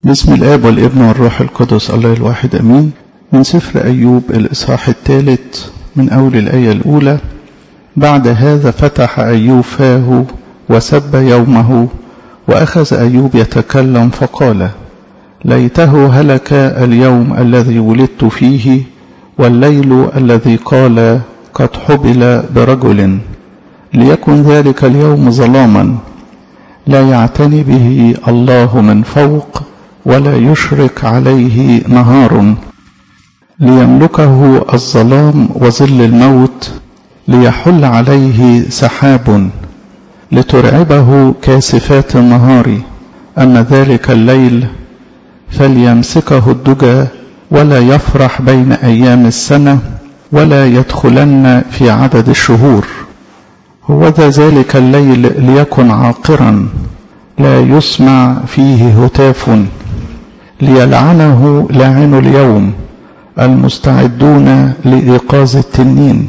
بسم الآب والابن والروح القدس الله الواحد أمين من سفر أيوب الإصحاح الثالث من أول الآية الأولى بعد هذا فتح أيوب فاه وسب يومه وأخذ أيوب يتكلم فقال ليته هلك اليوم الذي ولدت فيه والليل الذي قال قد حبل برجل ليكن ذلك اليوم ظلاما لا يعتني به الله من فوق ولا يشرك عليه نهار ليملكه الظلام وظل الموت ليحل عليه سحاب لترعبه كاسفات النهار أما ذلك الليل فليمسكه الدجى ولا يفرح بين أيام السنة ولا يدخلن في عدد الشهور هو ذلك الليل ليكن عاقرا لا يسمع فيه هتاف ليلعنه لاعن اليوم المستعدون لإيقاظ التنين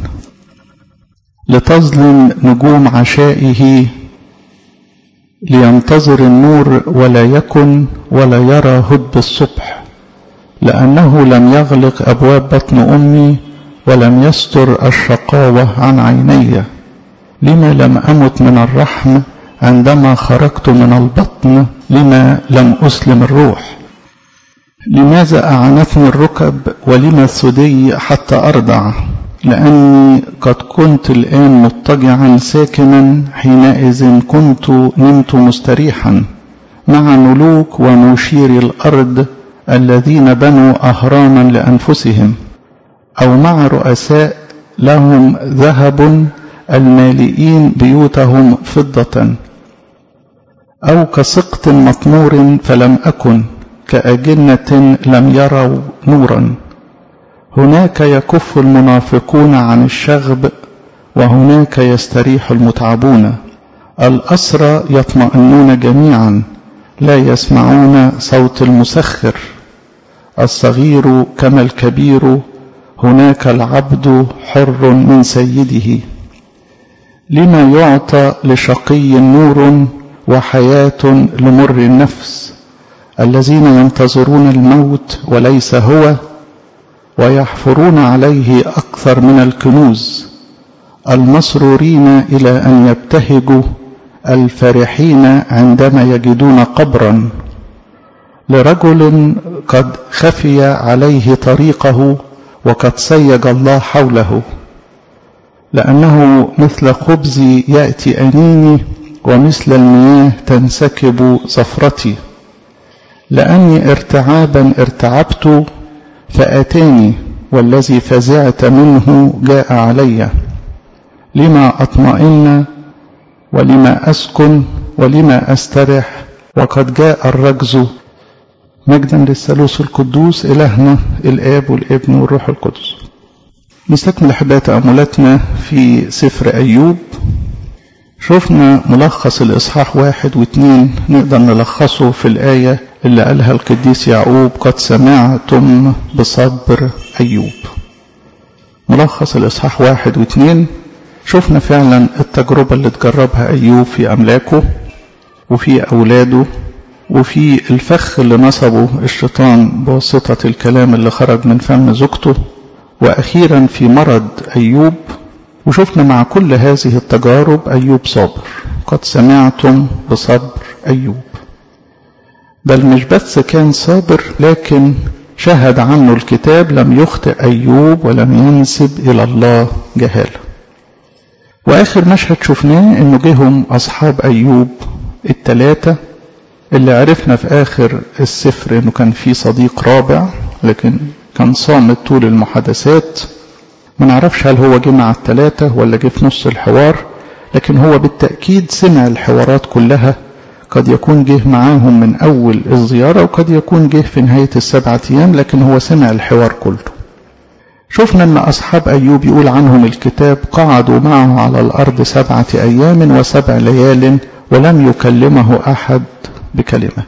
لتظلم نجوم عشائه لينتظر النور ولا يكن ولا يرى هدب الصبح لأنه لم يغلق أبواب بطن أمي ولم يستر الشقاوة عن عيني لما لم أمت من الرحم عندما خرجت من البطن لما لم أسلم الروح لماذا أعنتني الركب ولما الثدي حتى أرضع لأني قد كنت الآن مضطجعا ساكنا حينئذ كنت نمت مستريحا مع ملوك ومشير الأرض الذين بنوا أهراما لأنفسهم أو مع رؤساء لهم ذهب المالئين بيوتهم فضة أو كسقط مطمور فلم أكن كأجنة لم يروا نورا هناك يكف المنافقون عن الشغب وهناك يستريح المتعبون الأسرى يطمئنون جميعا لا يسمعون صوت المسخر الصغير كما الكبير هناك العبد حر من سيده لما يعطى لشقي نور وحياة لمر النفس الذين ينتظرون الموت وليس هو ويحفرون عليه أكثر من الكنوز المسرورين إلى أن يبتهجوا الفرحين عندما يجدون قبرا لرجل قد خفي عليه طريقه وقد سيج الله حوله لأنه مثل خبز يأتي أنيني ومثل المياه تنسكب صفرتي لأني ارتعابا ارتعبت فأتاني والذي فزعت منه جاء علي لما أطمئن ولما أسكن ولما أسترح وقد جاء الرجز مجدا للثالوث القدوس إلهنا الآب والابن والروح القدس نستكمل أحباء تأملاتنا في سفر أيوب شفنا ملخص الإصحاح واحد واثنين نقدر نلخصه في الآية اللي قالها القديس يعقوب قد سمعتم بصبر أيوب ملخص الإصحاح واحد واثنين شفنا فعلا التجربة اللي تجربها أيوب في أملاكه وفي أولاده وفي الفخ اللي نصبه الشيطان بواسطة الكلام اللي خرج من فم زوجته وأخيرا في مرض أيوب وشفنا مع كل هذه التجارب أيوب صابر قد سمعتم بصبر أيوب بل مش بس كان صابر لكن شهد عنه الكتاب لم يخطئ أيوب ولم ينسب إلى الله جهالة وآخر مشهد شفناه إنه جهم أصحاب أيوب التلاتة اللي عرفنا في آخر السفر إنه كان في صديق رابع لكن كان صامت طول المحادثات ما نعرفش هل هو جه مع التلاتة ولا جه في نص الحوار لكن هو بالتأكيد سمع الحوارات كلها قد يكون جه معاهم من أول الزيارة وقد يكون جه في نهاية السبعة أيام لكن هو سمع الحوار كله شفنا أن أصحاب أيوب يقول عنهم الكتاب قعدوا معه على الأرض سبعة أيام وسبع ليال ولم يكلمه أحد بكلمة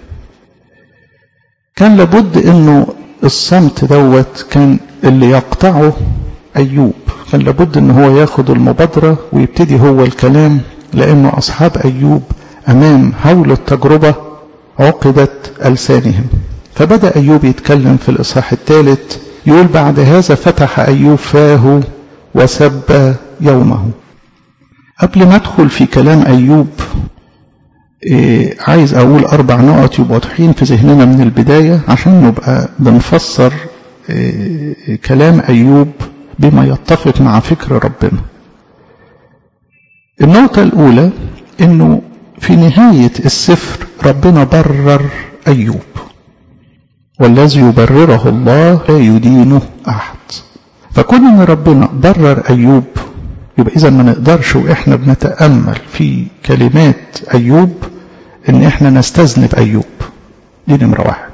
كان لابد أنه الصمت دوت كان اللي يقطعه أيوب كان لابد أن هو ياخد المبادرة ويبتدي هو الكلام لأنه أصحاب أيوب أمام هول التجربة عقدت ألسانهم فبدأ أيوب يتكلم في الإصحاح الثالث يقول بعد هذا فتح أيوب فاه وسب يومه قبل ما أدخل في كلام أيوب إيه عايز أقول أربع نقط يبقوا واضحين في ذهننا من البداية عشان نبقى بنفسر إيه كلام أيوب بما يتفق مع فكر ربنا النقطة الأولى إنه في نهاية السفر ربنا برر أيوب والذي يبرره الله لا يدينه أحد فكون إن ربنا برر أيوب يبقى إذا ما نقدرش وإحنا بنتأمل في كلمات أيوب إن إحنا نستذنب أيوب دي نمرة واحد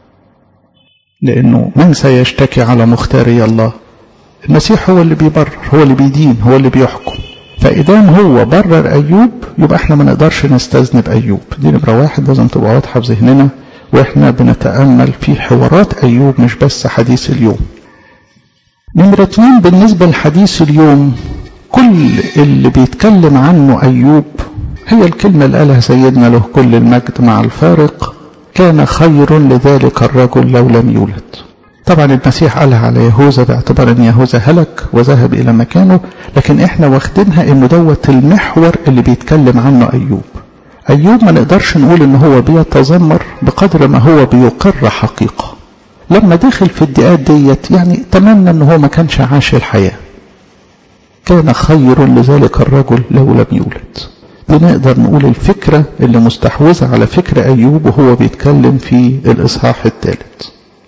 لأنه من سيشتكي على مختاري الله المسيح هو اللي بيبرر هو اللي بيدين هو اللي بيحكم فإذا هو برر أيوب يبقى احنا ما نقدرش نستذنب أيوب دي نمرة واحد لازم تبقى واضحة في ذهننا واحنا بنتأمل في حوارات أيوب مش بس حديث اليوم نمرة اتنين بالنسبة لحديث اليوم كل اللي بيتكلم عنه أيوب هي الكلمة اللي قالها سيدنا له كل المجد مع الفارق كان خير لذلك الرجل لو لم يولد طبعا المسيح قالها على يهوذا باعتبار ان يهوذا هلك وذهب الى مكانه لكن احنا واخدينها انه دوت المحور اللي بيتكلم عنه ايوب ايوب ما نقدرش نقول ان هو بيتذمر بقدر ما هو بيقر حقيقه لما دخل في الدقات ديت يعني تمنى ان هو ما كانش عاش الحياه كان خير لذلك الرجل لو لم يولد بنقدر نقول الفكرة اللي مستحوذة على فكر أيوب وهو بيتكلم في الإصحاح الثالث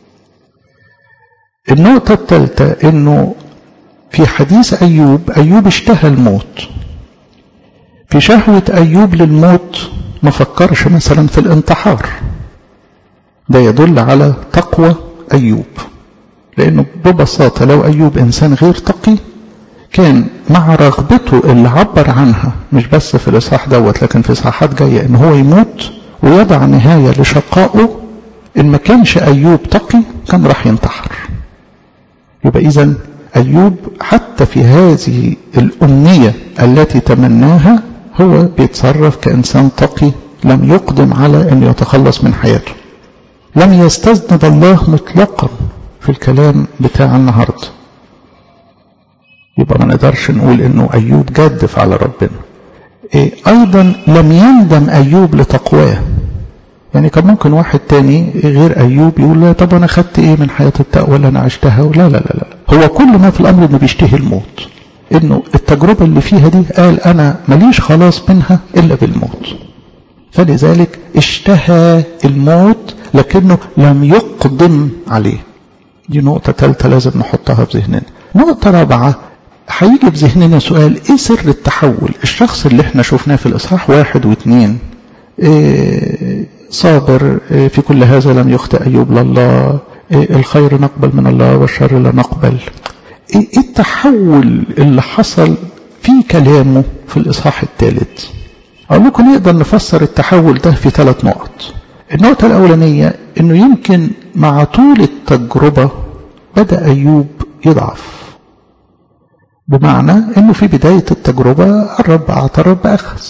النقطة الثالثة انه في حديث ايوب ايوب اشتهى الموت في شهوة ايوب للموت ما فكرش مثلا في الانتحار ده يدل على تقوى ايوب لانه ببساطة لو ايوب انسان غير تقي كان مع رغبته اللي عبر عنها مش بس في الاصحاح دوت لكن في اصحاحات جاية ان هو يموت ويضع نهاية لشقائه ان ما كانش ايوب تقي كان راح ينتحر يبقى إذا أيوب حتى في هذه الأمنية التي تمناها هو بيتصرف كإنسان تقي لم يقدم على أن يتخلص من حياته لم يستذنب الله مطلقا في الكلام بتاع النهاردة يبقى ما نقدرش نقول انه ايوب جدف على ربنا إيه ايضا لم يندم ايوب لتقواه يعني كان ممكن واحد تاني غير أيوب يقول لا طب أنا خدت إيه من حياة التقوى اللي أنا عشتها لا لا لا لا هو كل ما في الأمر إنه بيشتهي الموت إنه التجربة اللي فيها دي قال أنا ماليش خلاص منها إلا بالموت فلذلك اشتهى الموت لكنه لم يقدم عليه دي نقطة ثالثة لازم نحطها في ذهننا نقطة رابعة هيجي في ذهننا سؤال ايه سر التحول الشخص اللي احنا شفناه في الاصحاح واحد واثنين إيه صابر في كل هذا لم يخطئ أيوب لله الخير نقبل من الله والشر لا نقبل ايه التحول اللي حصل في كلامه في الإصحاح الثالث أقول لكم نقدر نفسر التحول ده في ثلاث نقط النقطة الأولانية أنه يمكن مع طول التجربة بدأ أيوب يضعف بمعنى أنه في بداية التجربة الرب أعطى الرب أخذ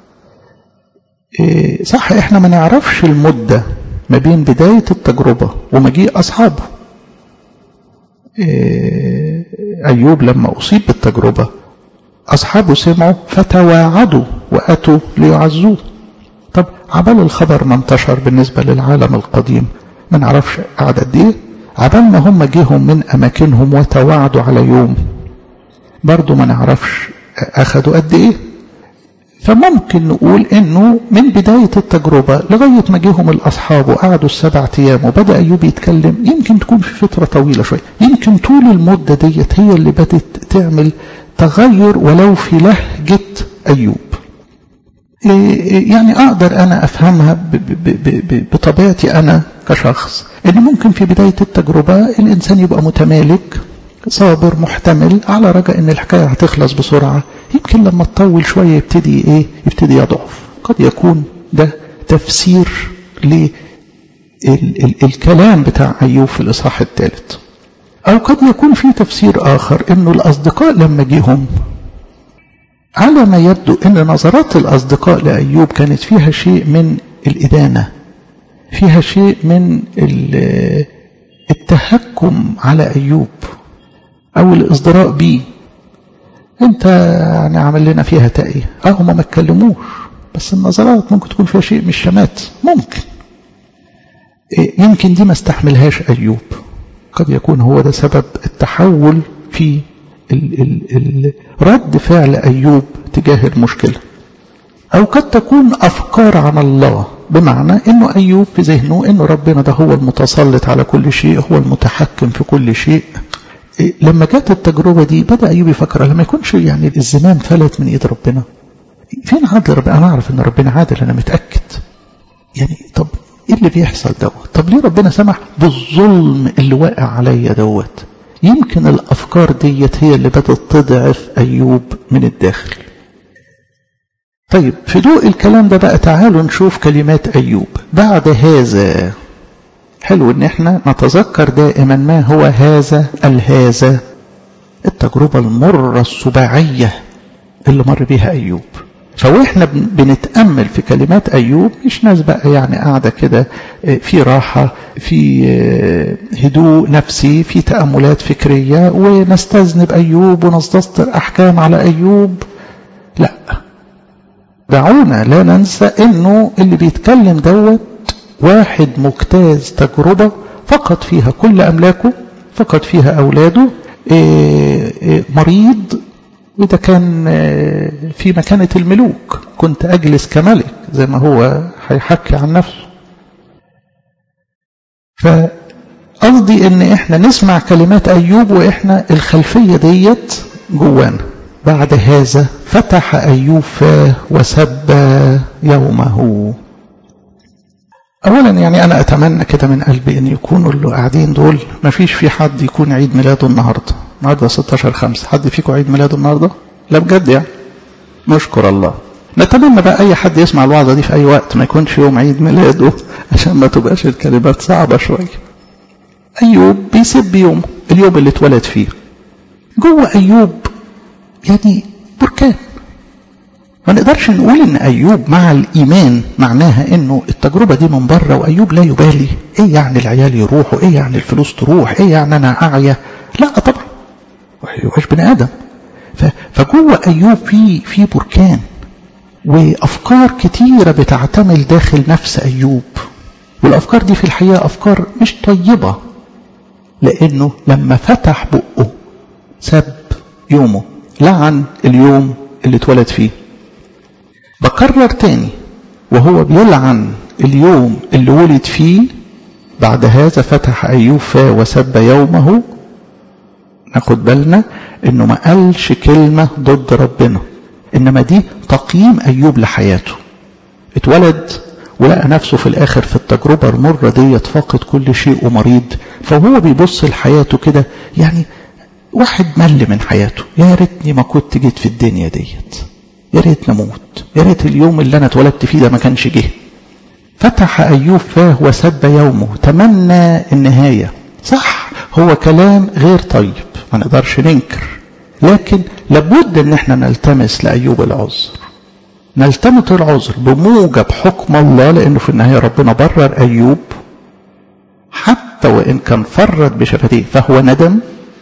إيه صح احنا ما نعرفش المدة ما بين بداية التجربة ومجيء أصحابه إيه أيوب لما أصيب بالتجربة أصحابه سمعوا فتواعدوا وأتوا ليعزوه طب عبال الخبر ما انتشر بالنسبة للعالم القديم ما نعرفش قعد قد ايه عبال ما هم جيهم من أماكنهم وتواعدوا على يوم برضو ما نعرفش أخدوا قد ايه فممكن نقول انه من بداية التجربة لغاية ما جيهم الاصحاب وقعدوا السبع ايام وبدأ ايوب يتكلم يمكن تكون في فترة طويلة شوية يمكن طول المدة ديت هي اللي بدت تعمل تغير ولو في لهجة ايوب يعني اقدر انا افهمها بطبيعتي انا كشخص ان ممكن في بداية التجربة الانسان يبقى متمالك صابر محتمل على رجاء ان الحكاية هتخلص بسرعة يمكن لما تطول شوية يبتدي ايه يبتدي يضعف قد يكون ده تفسير للكلام بتاع ايوب في الاصحاح الثالث او قد يكون في تفسير اخر انه الاصدقاء لما جيهم على ما يبدو ان نظرات الاصدقاء لايوب كانت فيها شيء من الادانه فيها شيء من التهكم على أيوب أو الإصدراء بيه أنت يعني عمل لنا فيها تأية أه هما ما اتكلموش بس النظرات ممكن تكون فيها شيء من الشمات ممكن يمكن دي ما استحملهاش أيوب قد يكون هو ده سبب التحول في ال ال ال رد فعل أيوب تجاه المشكلة أو قد تكون أفكار عن الله بمعنى أنه أيوب في ذهنه أنه ربنا ده هو المتسلط على كل شيء هو المتحكم في كل شيء لما جت التجربة دي بدأ أيوب يفكر لما يكونش يعني الزمام فلت من إيد ربنا فين عدل ربنا أنا أعرف أن ربنا عادل أنا متأكد يعني طب إيه اللي بيحصل دوت طب ليه ربنا سمح بالظلم اللي واقع عليا دوت يمكن الأفكار ديت هي اللي بدأت تضعف أيوب من الداخل طيب في ضوء الكلام ده بقى تعالوا نشوف كلمات أيوب بعد هذا حلو ان احنا نتذكر دائما ما هو هذا الهذا التجربة المرة السباعية اللي مر بها أيوب فواحنا بنتأمل في كلمات أيوب مش ناس بقى يعني قاعدة كده في راحة في هدوء نفسي في تأملات فكرية ونستذنب أيوب ونستصدر أحكام على أيوب لا دعونا لا ننسى انه اللي بيتكلم دوت واحد مجتاز تجربة فقد فيها كل أملاكه فقد فيها أولاده مريض وده كان في مكانة الملوك كنت أجلس كملك زي ما هو هيحكي عن نفسه فقصدي ان احنا نسمع كلمات ايوب واحنا الخلفية ديت جوانا بعد هذا فتح ايوب فاه وسب يومه اولا يعني انا اتمنى كده من قلبي ان يكونوا اللي قاعدين دول ما فيش في حد يكون عيد ميلاده النهارده النهارده 16 5 حد فيكم عيد ميلاده النهارده لا بجد يعني نشكر الله نتمنى بقى اي حد يسمع الوعظه دي في اي وقت ما يكونش يوم عيد ميلاده عشان ما تبقاش الكلمات صعبه شويه ايوب بيسب يومه اليوم اللي اتولد فيه جوه ايوب يعني بركان ما نقدرش نقول ان ايوب مع الايمان معناها انه التجربه دي من بره وايوب لا يبالي ايه يعني العيال يروحوا ايه يعني الفلوس تروح ايه يعني انا اعيا لا طبعا ايوبش بني ادم فجوه ايوب في في بركان وافكار كتيره بتعتمل داخل نفس ايوب والافكار دي في الحقيقه افكار مش طيبه لانه لما فتح بقه سب يومه لعن اليوم اللي اتولد فيه بكرر تاني وهو بيلعن اليوم اللي ولد فيه بعد هذا فتح أيوب فاه وسب يومه ناخد بالنا انه ما قالش كلمة ضد ربنا انما دي تقييم ايوب لحياته اتولد ولقى نفسه في الاخر في التجربة المرة ديت فاقد كل شيء ومريض فهو بيبص لحياته كده يعني واحد مل من حياته يا ريتني ما كنت جيت في الدنيا ديت يا ريت نموت يا ريت اليوم اللي انا اتولدت فيه ده ما كانش جه فتح ايوب فاه وسب يومه تمنى النهايه صح هو كلام غير طيب ما نقدرش ننكر لكن لابد ان احنا نلتمس لايوب العذر نلتمس العذر بموجب حكم الله لانه في النهايه ربنا برر ايوب حتى وان كان فرد بشفتيه فهو ندم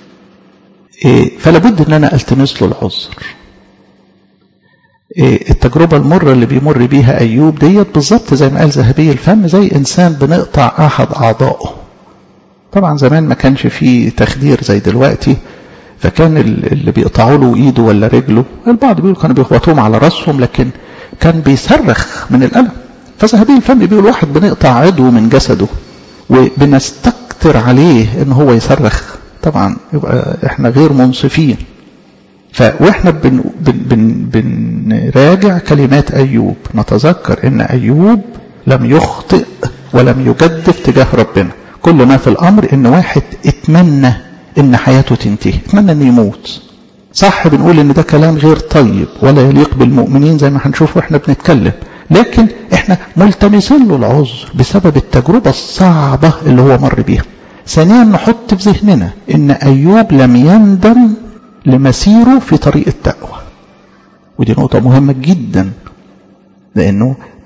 فلابد ان انا التمس له العذر التجربة المرة اللي بيمر بيها أيوب ديت بالظبط زي ما قال ذهبي الفم زي إنسان بنقطع أحد أعضائه طبعا زمان ما كانش فيه تخدير زي دلوقتي فكان اللي بيقطعوا له ايده ولا رجله البعض بيقول كانوا بيخبطوهم على راسهم لكن كان بيصرخ من الألم فذهبي الفم بيقول واحد بنقطع عضو من جسده وبنستكتر عليه ان هو يصرخ طبعا يبقى احنا غير منصفين فاحنا بن بن بن بنراجع كلمات ايوب نتذكر ان ايوب لم يخطئ ولم يجدف تجاه ربنا كل ما في الامر ان واحد اتمنى ان حياته تنتهي اتمنى انه يموت صح بنقول ان ده كلام غير طيب ولا يليق بالمؤمنين زي ما هنشوف واحنا بنتكلم لكن احنا ملتمسين له العذر بسبب التجربه الصعبه اللي هو مر بيها ثانيا نحط في ذهننا ان ايوب لم يندم لمسيره في طريق التقوى ودي نقطة مهمة جدا لأنه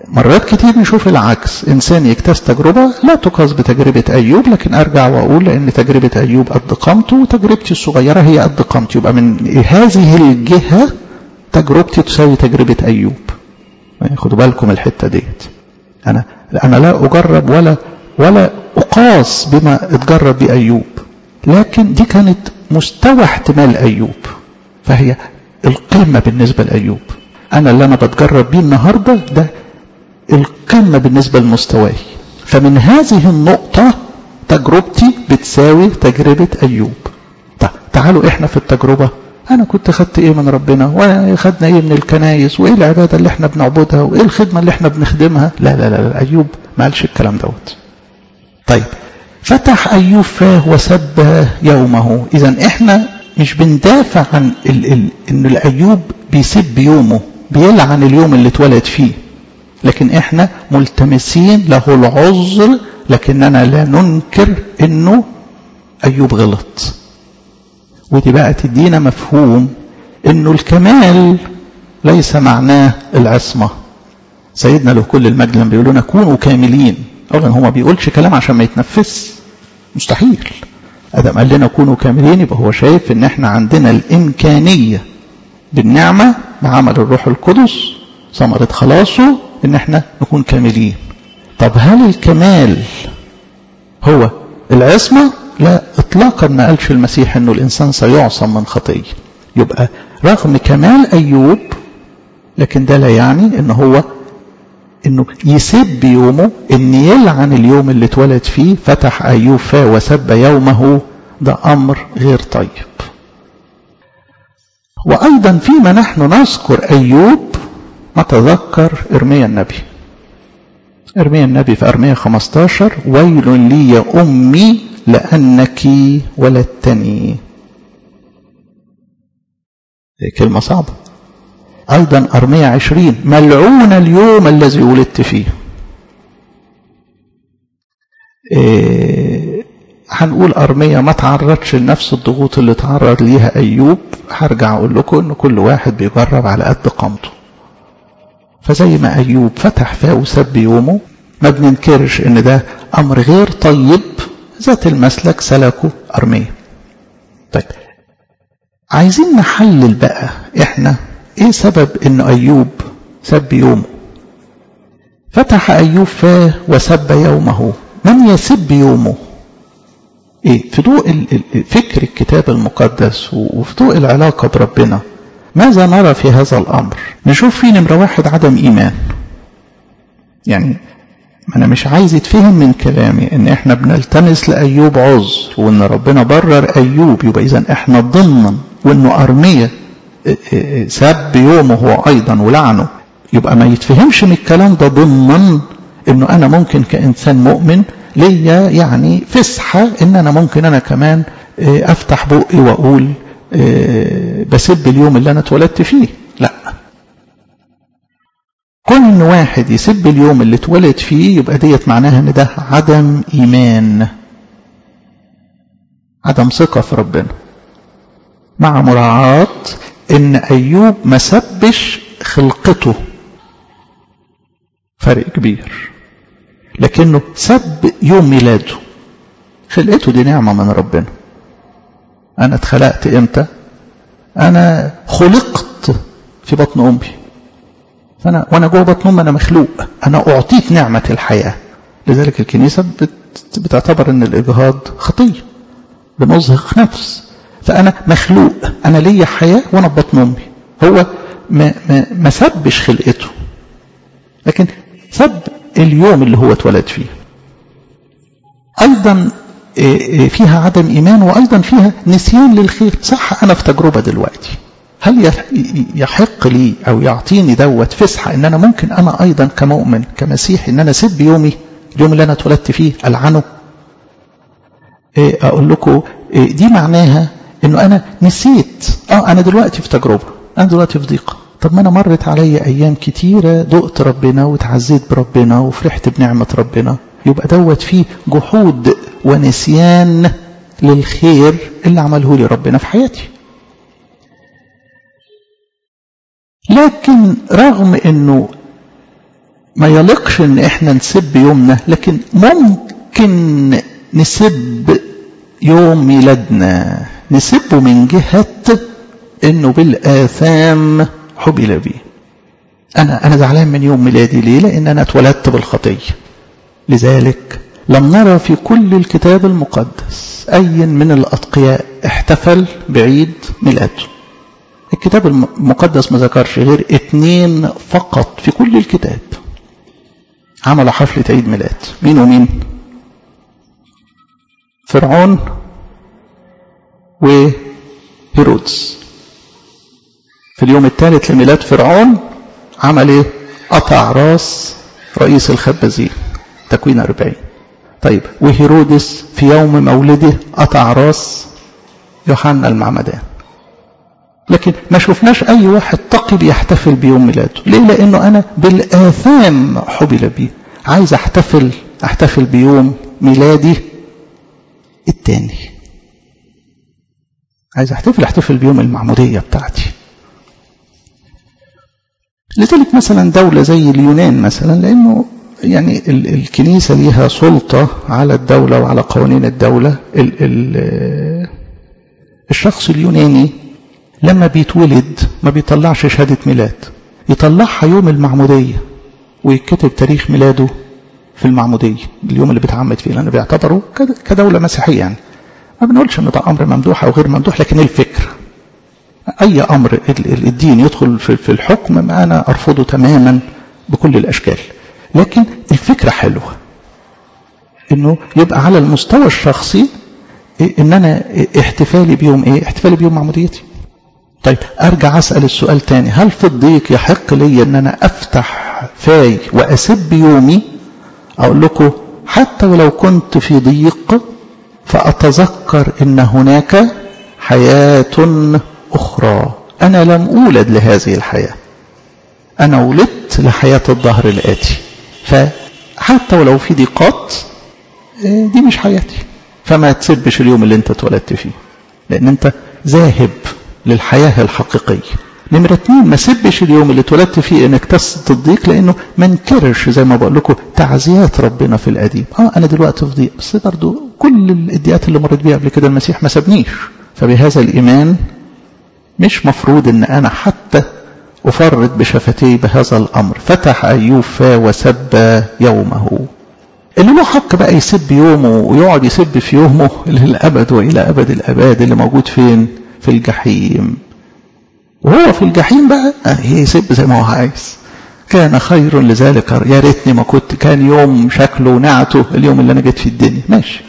مرات كتير نشوف العكس إنسان يجتاز تجربة لا تقاس بتجربة أيوب لكن أرجع وأقول لأن تجربة أيوب قد قامته وتجربتي الصغيرة هي قد قامتي يبقى من هذه الجهة تجربتي تساوي تجربة أيوب يعني خدوا بالكم الحتة ديت أنا أنا لا أجرب ولا ولا أقاس بما اتجرب بأيوب لكن دي كانت مستوى احتمال أيوب فهي القمة بالنسبة لأيوب أنا اللي أنا بتجرب بيه النهاردة ده القمة بالنسبة لمستواي فمن هذه النقطة تجربتي بتساوي تجربة أيوب طيب تعالوا إحنا في التجربة أنا كنت خدت إيه من ربنا وخدنا إيه من الكنايس وإيه العبادة اللي إحنا بنعبدها وإيه الخدمة اللي إحنا بنخدمها لا لا لا, لا أيوب ما قالش الكلام دوت طيب فتح أيوب فاه وسب يومه إذا إحنا مش بندافع عن ال ال إن الأيوب بيسب يومه بيلعن اليوم اللي اتولد فيه لكن إحنا ملتمسين له العذر لكننا لا ننكر إنه أيوب غلط ودي بقى تدينا مفهوم إنه الكمال ليس معناه العصمة سيدنا له كل المجد لما بيقول لنا كونوا كاملين اولا هو ما بيقولش كلام عشان ما يتنفس مستحيل ادم قال لنا كونوا كاملين يبقى هو شايف ان احنا عندنا الامكانيه بالنعمه بعمل الروح القدس ثمره خلاصه ان احنا نكون كاملين طب هل الكمال هو العصمه لا اطلاقا ما قالش المسيح انه الانسان سيعصم من خطيه يبقى رغم كمال ايوب لكن ده لا يعني ان هو انه يسب يومه ان يلعن اليوم اللي اتولد فيه فتح ايوب فاه وسب يومه ده امر غير طيب وايضا فيما نحن نذكر ايوب نتذكر ارميا النبي ارميا النبي في ارميا 15 ويل لي يا امي لانك ولدتني كلمه صعبه أيضا أرمية عشرين ملعون اليوم الذي ولدت فيه إيه هنقول أرمية ما تعرضش لنفس الضغوط اللي تعرض ليها أيوب هرجع أقول لكم إن كل واحد بيجرب على قد قامته فزي ما أيوب فتح فاه وسب يومه ما بننكرش إن ده أمر غير طيب ذات المسلك سلكه أرمية طيب عايزين نحلل بقى إحنا ايه سبب ان ايوب سب يومه فتح ايوب فاه وسب يومه من يسب يومه ايه في ضوء فكر الكتاب المقدس وفي ضوء العلاقه بربنا ماذا نرى في هذا الامر نشوف في نمره واحد عدم ايمان يعني انا مش عايز يتفهم من كلامي ان احنا بنلتمس لايوب عذر وان ربنا برر ايوب يبقى اذا احنا ضمن وانه ارميه سب يومه هو ايضا ولعنه يبقى ما يتفهمش من الكلام ده ضمن انه انا ممكن كانسان مؤمن ليا يعني فسحه ان انا ممكن انا كمان افتح بقي واقول بسب اليوم اللي انا اتولدت فيه لا كون ان واحد يسب اليوم اللي اتولد فيه يبقى ديت معناها ان ده عدم ايمان عدم ثقه في ربنا مع مراعاه ان ايوب ما سبش خلقته فرق كبير لكنه سب يوم ميلاده خلقته دي نعمه من ربنا انا اتخلقت امتى انا خلقت في بطن امي فانا وانا جوه بطن امي انا مخلوق انا اعطيت نعمه الحياه لذلك الكنيسه بت بتعتبر ان الاجهاض خطيه بنزهق نفس فأنا مخلوق أنا ليا حياة وأنا في بطن أمي هو ما, ما, ما سبش خلقته لكن سب اليوم اللي هو اتولد فيه أيضا فيها عدم إيمان وأيضا فيها نسيان للخير صح أنا في تجربة دلوقتي هل يحق لي أو يعطيني دوت فسحة إن أنا ممكن أنا أيضا كمؤمن كمسيحي إن أنا أسب يومي اليوم اللي أنا اتولدت فيه ألعنه أقول لكم دي معناها انه انا نسيت اه انا دلوقتي في تجربه انا دلوقتي في ضيقه طب ما انا مرت عليا ايام كتيره دقت ربنا وتعزيت بربنا وفرحت بنعمه ربنا يبقى دوت فيه جحود ونسيان للخير اللي عمله لي ربنا في حياتي لكن رغم انه ما يليقش ان احنا نسب يومنا لكن ممكن نسب يوم ميلادنا نسبه من جهة انه بالاثام حبل بيه انا انا زعلان من يوم ميلادي ليه لان انا اتولدت بالخطيه لذلك لم نرى في كل الكتاب المقدس اي من الاتقياء احتفل بعيد ميلاده الكتاب المقدس ما ذكرش غير اتنين فقط في كل الكتاب عملوا حفلة عيد ميلاد مين ومين فرعون وهيرودس في اليوم الثالث لميلاد فرعون عمل ايه قطع راس رئيس الخبازين تكوين 40 طيب وهيرودس في يوم مولده قطع راس يوحنا المعمدان لكن ما شفناش اي واحد تقي بيحتفل بيوم ميلاده ليه لانه انا بالاثام حبل بيه عايز احتفل احتفل بيوم ميلادي التاني عايز احتفل احتفل بيوم المعمودية بتاعتي لذلك مثلا دولة زي اليونان مثلا لانه يعني ال الكنيسة ليها سلطة على الدولة وعلى قوانين الدولة ال ال الشخص اليوناني لما بيتولد ما بيطلعش شهادة ميلاد يطلعها يوم المعمودية ويكتب تاريخ ميلاده في المعمودية اليوم اللي بيتعمد فيه لأنه بيعتبره كدولة مسيحية يعني ما بنقولش إن ده أمر ممدوح أو غير ممدوح لكن الفكرة أي أمر الدين يدخل في الحكم ما أنا أرفضه تماما بكل الأشكال لكن الفكرة حلوة إنه يبقى على المستوى الشخصي إن أنا احتفالي بيوم إيه؟ احتفالي بيوم معموديتي طيب ارجع اسال السؤال تاني هل في الضيق يحق لي ان انا افتح فاي واسب يومي اقول لكم حتى ولو كنت في ضيق فاتذكر ان هناك حياه اخرى انا لم اولد لهذه الحياه انا ولدت لحياه الظهر الاتي فحتى ولو في ضيقات دي مش حياتي فما تسبش اليوم اللي انت اتولدت فيه لان انت ذاهب للحياة الحقيقية نمرة اتنين ما سبش اليوم اللي اتولدت فيه انك تصديق لانه ما انكرش زي ما بقول لكم تعزيات ربنا في القديم اه انا دلوقتي في ضيق بس برضو كل الاديات اللي مريت بيها قبل كده المسيح ما سابنيش فبهذا الايمان مش مفروض ان انا حتى افرد بشفتي بهذا الامر فتح ايوب فا وسب يومه اللي له حق بقى يسب يومه ويقعد يسب في يومه للابد والى ابد الاباد اللي موجود فين في الجحيم وهو في الجحيم بقى يسب زي ما هو عايز كان خير لذلك يا ريتني ما كنت كان يوم شكله ونعته اليوم اللي انا جيت في الدنيا ماشي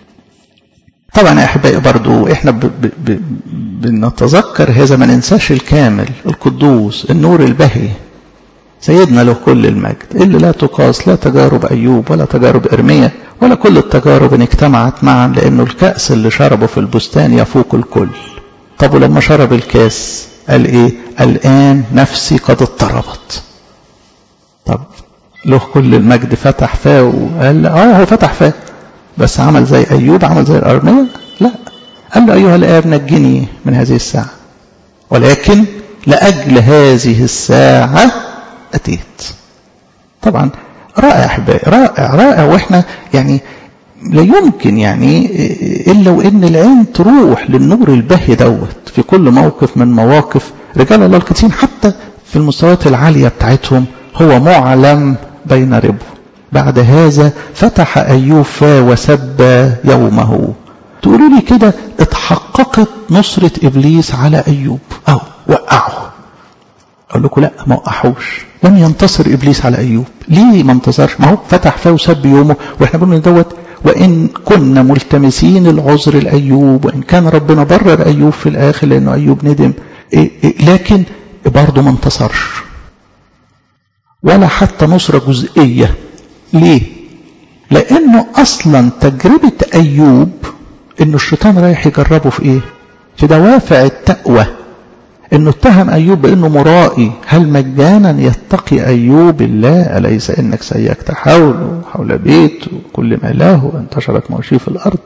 طبعا يا احبائي برضو احنا ب ب ب بنتذكر هذا ما ننساش الكامل القدوس النور البهي سيدنا له كل المجد اللي لا تقاس لا تجارب ايوب ولا تجارب ارميا ولا كل التجارب ان اجتمعت معا لانه الكأس اللي شربه في البستان يفوق الكل طب ولما شرب الكاس قال ايه الان نفسي قد اضطربت طب له كل المجد فتح فاه وقال اه هو فتح فاه بس عمل زي ايوب عمل زي الارميه لا قال له ايها الاب نجني من هذه الساعه ولكن لاجل هذه الساعه اتيت طبعا رائع احبائي رائع رائع واحنا يعني لا يمكن يعني الا وان العين تروح للنور البهي دوت في كل موقف من مواقف رجال الله الكثيرين حتى في المستويات العاليه بتاعتهم هو معلم بين ربه بعد هذا فتح ايوب فا وسب يومه تقولوا لي كده اتحققت نصرة ابليس على ايوب او وقعه اقول لكم لا ما وقعوش لم ينتصر ابليس على ايوب ليه ما انتصرش ما هو فتح فاه وسب يومه واحنا بنقول دوت وإن كنا ملتمسين العذر لأيوب وإن كان ربنا برر أيوب في الآخر لأنه أيوب ندم إيه إيه لكن برضه ما انتصرش ولا حتى نصرة جزئية ليه؟ لأنه أصلا تجربة أيوب إنه الشيطان رايح يجربه في إيه؟ في دوافع التقوى إنه اتهم أيوب بأنه مرائي هل مجانا يتقي أيوب الله أليس إنك سيكت حوله حول بيت وكل ما له وانتشرت مواشيه في الأرض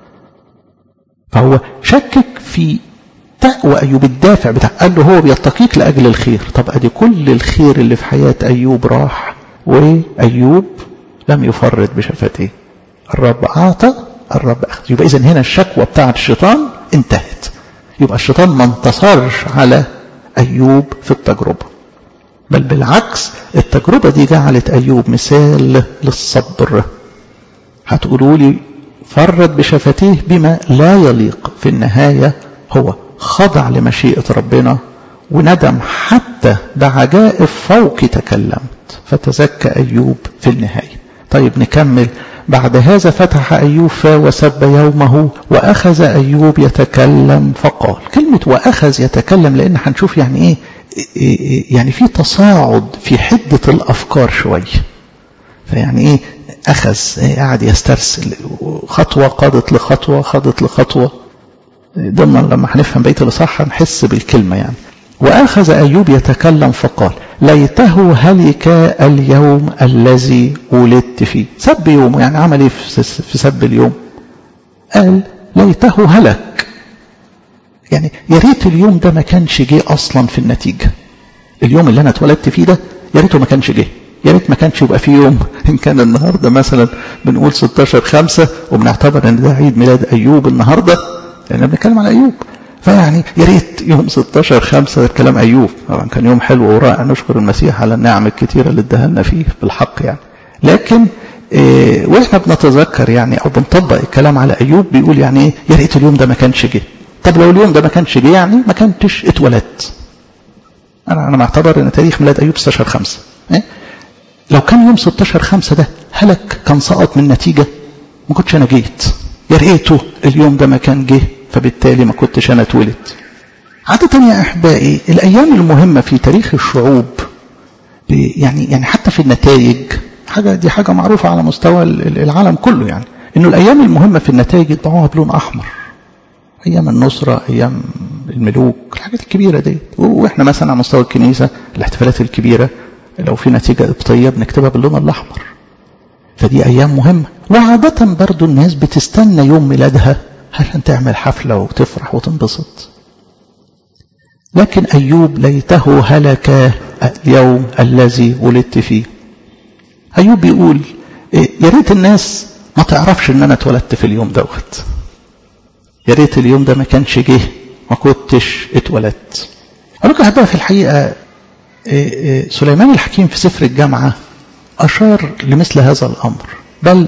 فهو شكك في تقوى أيوب الدافع بتاع قال له هو بيتقيك لأجل الخير طب أدي كل الخير اللي في حياة أيوب راح وأيوب لم يفرط بشفتيه الرب أعطى الرب أخذ يبقى إذن هنا الشكوى بتاعت الشيطان انتهت يبقى الشيطان ما انتصرش على أيوب في التجربة بل بالعكس التجربة دي جعلت أيوب مثال للصبر هتقولوا لي فرد بشفتيه بما لا يليق في النهاية هو خضع لمشيئة ربنا وندم حتى بعجائب فوق تكلمت فتزكى أيوب في النهاية طيب نكمل بعد هذا فتح أيوب فا وسب يومه وأخذ أيوب يتكلم فقال كلمة وأخذ يتكلم لأن هنشوف يعني إيه يعني في تصاعد في حدة الأفكار شوية فيعني إيه أخذ إيه قاعد يسترسل خطوة قادت لخطوة خاضت لخطوة ضمن لما هنفهم بيت الإصحاح هنحس بالكلمة يعني وأخذ أيوب يتكلم فقال ليته هلك اليوم الذي ولدت فيه سب يومه يعني عمل ايه في سب اليوم قال ليته هلك يعني يا ريت اليوم ده ما كانش جه اصلا في النتيجه اليوم اللي انا اتولدت فيه ده يا ريته ما كانش جه يا ريت ما كانش يبقى فيه يوم ان كان النهارده مثلا بنقول 16 5 وبنعتبر ان ده عيد ميلاد ايوب النهارده لان بنتكلم على ايوب فيعني يا ريت يوم 16 5 كلام ايوب طبعا كان يوم حلو ورائع نشكر المسيح على النعم الكثيره اللي اداها فيه بالحق يعني لكن إيه واحنا بنتذكر يعني او بنطبق الكلام على ايوب بيقول يعني ايه يا ريت اليوم ده ما كانش جه طب لو اليوم ده ما كانش جه يعني ما كنتش اتولدت انا انا معتبر ان تاريخ ميلاد ايوب 16 5 إيه؟ لو كان يوم 16 5 ده هلك كان سقط من نتيجه ما كنتش انا جيت يا ريته اليوم ده ما كان جه فبالتالي ما كنتش أنا اتولد عادة يا أحبائي الأيام المهمة في تاريخ الشعوب يعني يعني حتى في النتائج حاجة دي حاجة معروفة على مستوى العالم كله يعني إنه الأيام المهمة في النتائج يطبعوها بلون أحمر أيام النصرة أيام الملوك الحاجات الكبيرة دي وإحنا مثلا على مستوى الكنيسة الاحتفالات الكبيرة لو في نتيجة قبطية بنكتبها باللون الأحمر فدي أيام مهمة وعادة برضو الناس بتستنى يوم ميلادها عشان تعمل حفلة وتفرح وتنبسط لكن أيوب ليته هلك اليوم الذي ولدت فيه أيوب بيقول يا ريت الناس ما تعرفش ان انا اتولدت في اليوم دوت يا ريت اليوم ده ما كانش جه ما كنتش اتولدت اقول لكم احبها في الحقيقه سليمان الحكيم في سفر الجامعه اشار لمثل هذا الامر بل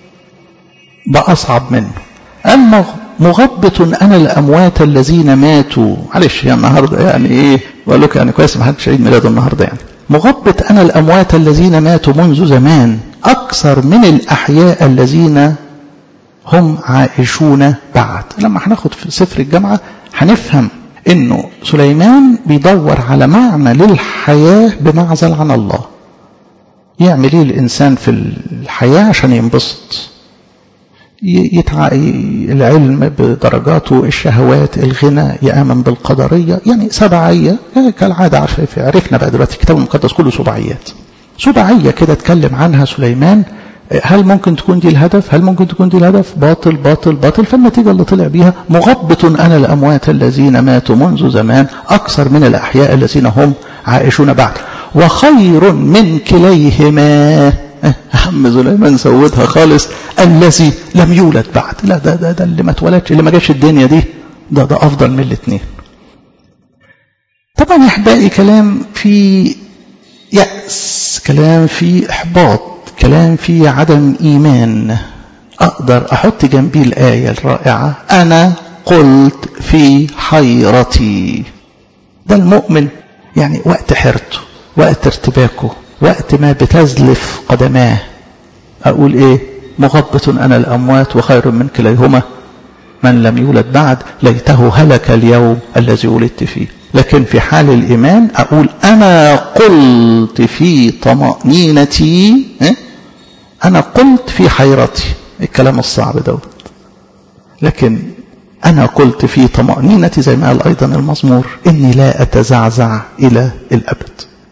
باصعب منه أما مغبط أنا الأموات الذين ماتوا معلش يا النهاردة يعني إيه بقول لك يعني كويس ما حدش عيد ميلاده النهاردة يعني مغبط أنا الأموات الذين ماتوا منذ زمان أكثر من الأحياء الذين هم عائشون بعد لما هناخد في سفر الجامعة هنفهم انه سليمان بيدور على معنى للحياة بمعزل عن الله يعمل ايه الانسان في الحياة عشان ينبسط يتع... العلم بدرجاته الشهوات الغنى يأمن بالقدرية يعني سبعية كالعادة عرفنا بقى دلوقتي الكتاب المقدس كله سبعيات سبعية كده اتكلم عنها سليمان هل ممكن تكون دي الهدف هل ممكن تكون دي الهدف باطل باطل باطل فالنتيجة اللي طلع بيها مغبط أنا الأموات الذين ماتوا منذ زمان أكثر من الأحياء الذين هم عائشون بعد وخير من كليهما أهم سليمان سودها خالص الذي لم يولد بعد لا ده ده ده اللي ما اتولدش اللي ما جاش الدنيا دي ده ده أفضل من الاثنين طبعا يا أحبائي كلام في يأس كلام في إحباط كلام في عدم إيمان أقدر أحط جنبي الآية الرائعة أنا قلت في حيرتي ده المؤمن يعني وقت حيرته وقت ارتباكه وقت ما بتزلف قدماه أقول إيه مغبط أنا الأموات وخير من كليهما من لم يولد بعد ليته هلك اليوم الذي ولدت فيه لكن في حال الإيمان أقول أنا قلت في طمأنينتي أنا قلت في حيرتي الكلام الصعب دوت لكن أنا قلت في طمأنينتي زي ما قال أيضا المزمور إني لا أتزعزع إلى الأبد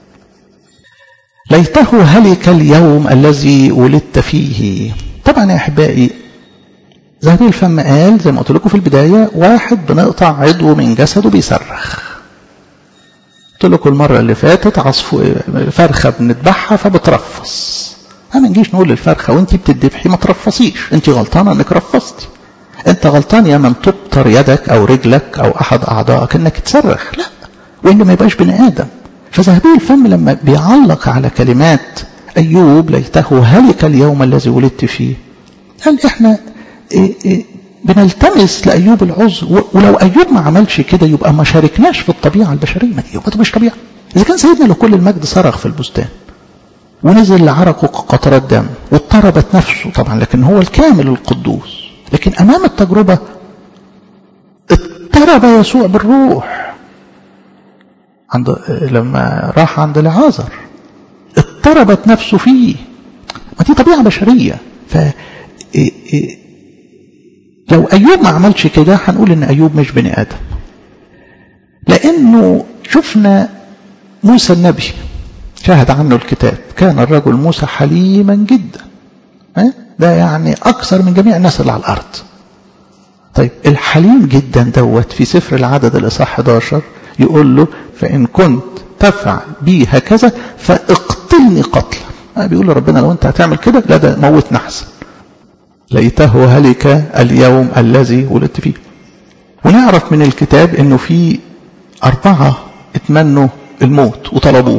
ليته هلك اليوم الذي ولدت فيه طبعا يا أحبائي زهري الفم قال زي ما قلت لكم في البداية واحد بنقطع عضو من جسده بيصرخ قلت لكم المرة اللي فاتت عصفو فرخة بنذبحها فبترفص ما نجيش نقول للفرخة وانت بتذبحي ما ترفصيش انت غلطانة انك رفصتي انت غلطان يا من تبتر يدك او رجلك او احد اعضائك انك تصرخ لا وان ما يبقاش بني ادم فذهبي الفم لما بيعلق على كلمات ايوب ليته هلك اليوم الذي ولدت فيه قال احنا إيه إيه بنلتمس لايوب العذر ولو ايوب ما عملش كده يبقى ما شاركناش في الطبيعه البشريه ما يبقى ده مش طبيعه اذا كان سيدنا لكل المجد صرخ في البستان ونزل لعرقه قطرات دم واضطربت نفسه طبعا لكن هو الكامل القدوس لكن امام التجربه اضطرب يسوع بالروح عند لما راح عند العازر اضطربت نفسه فيه ما دي طبيعه بشريه ف لو ايوب ما عملش كده هنقول ان ايوب مش بني ادم لانه شفنا موسى النبي شاهد عنه الكتاب كان الرجل موسى حليما جدا ده يعني اكثر من جميع الناس اللي على الارض طيب الحليم جدا دوت في سفر العدد الاصحاح 11 يقول له فان كنت تفعل بي هكذا فاقتلني قتلا بيقول له ربنا لو انت هتعمل كده لا ده موتنا احسن ليته هلك اليوم الذي ولدت فيه ونعرف من الكتاب انه في اربعه اتمنوا الموت وطلبوه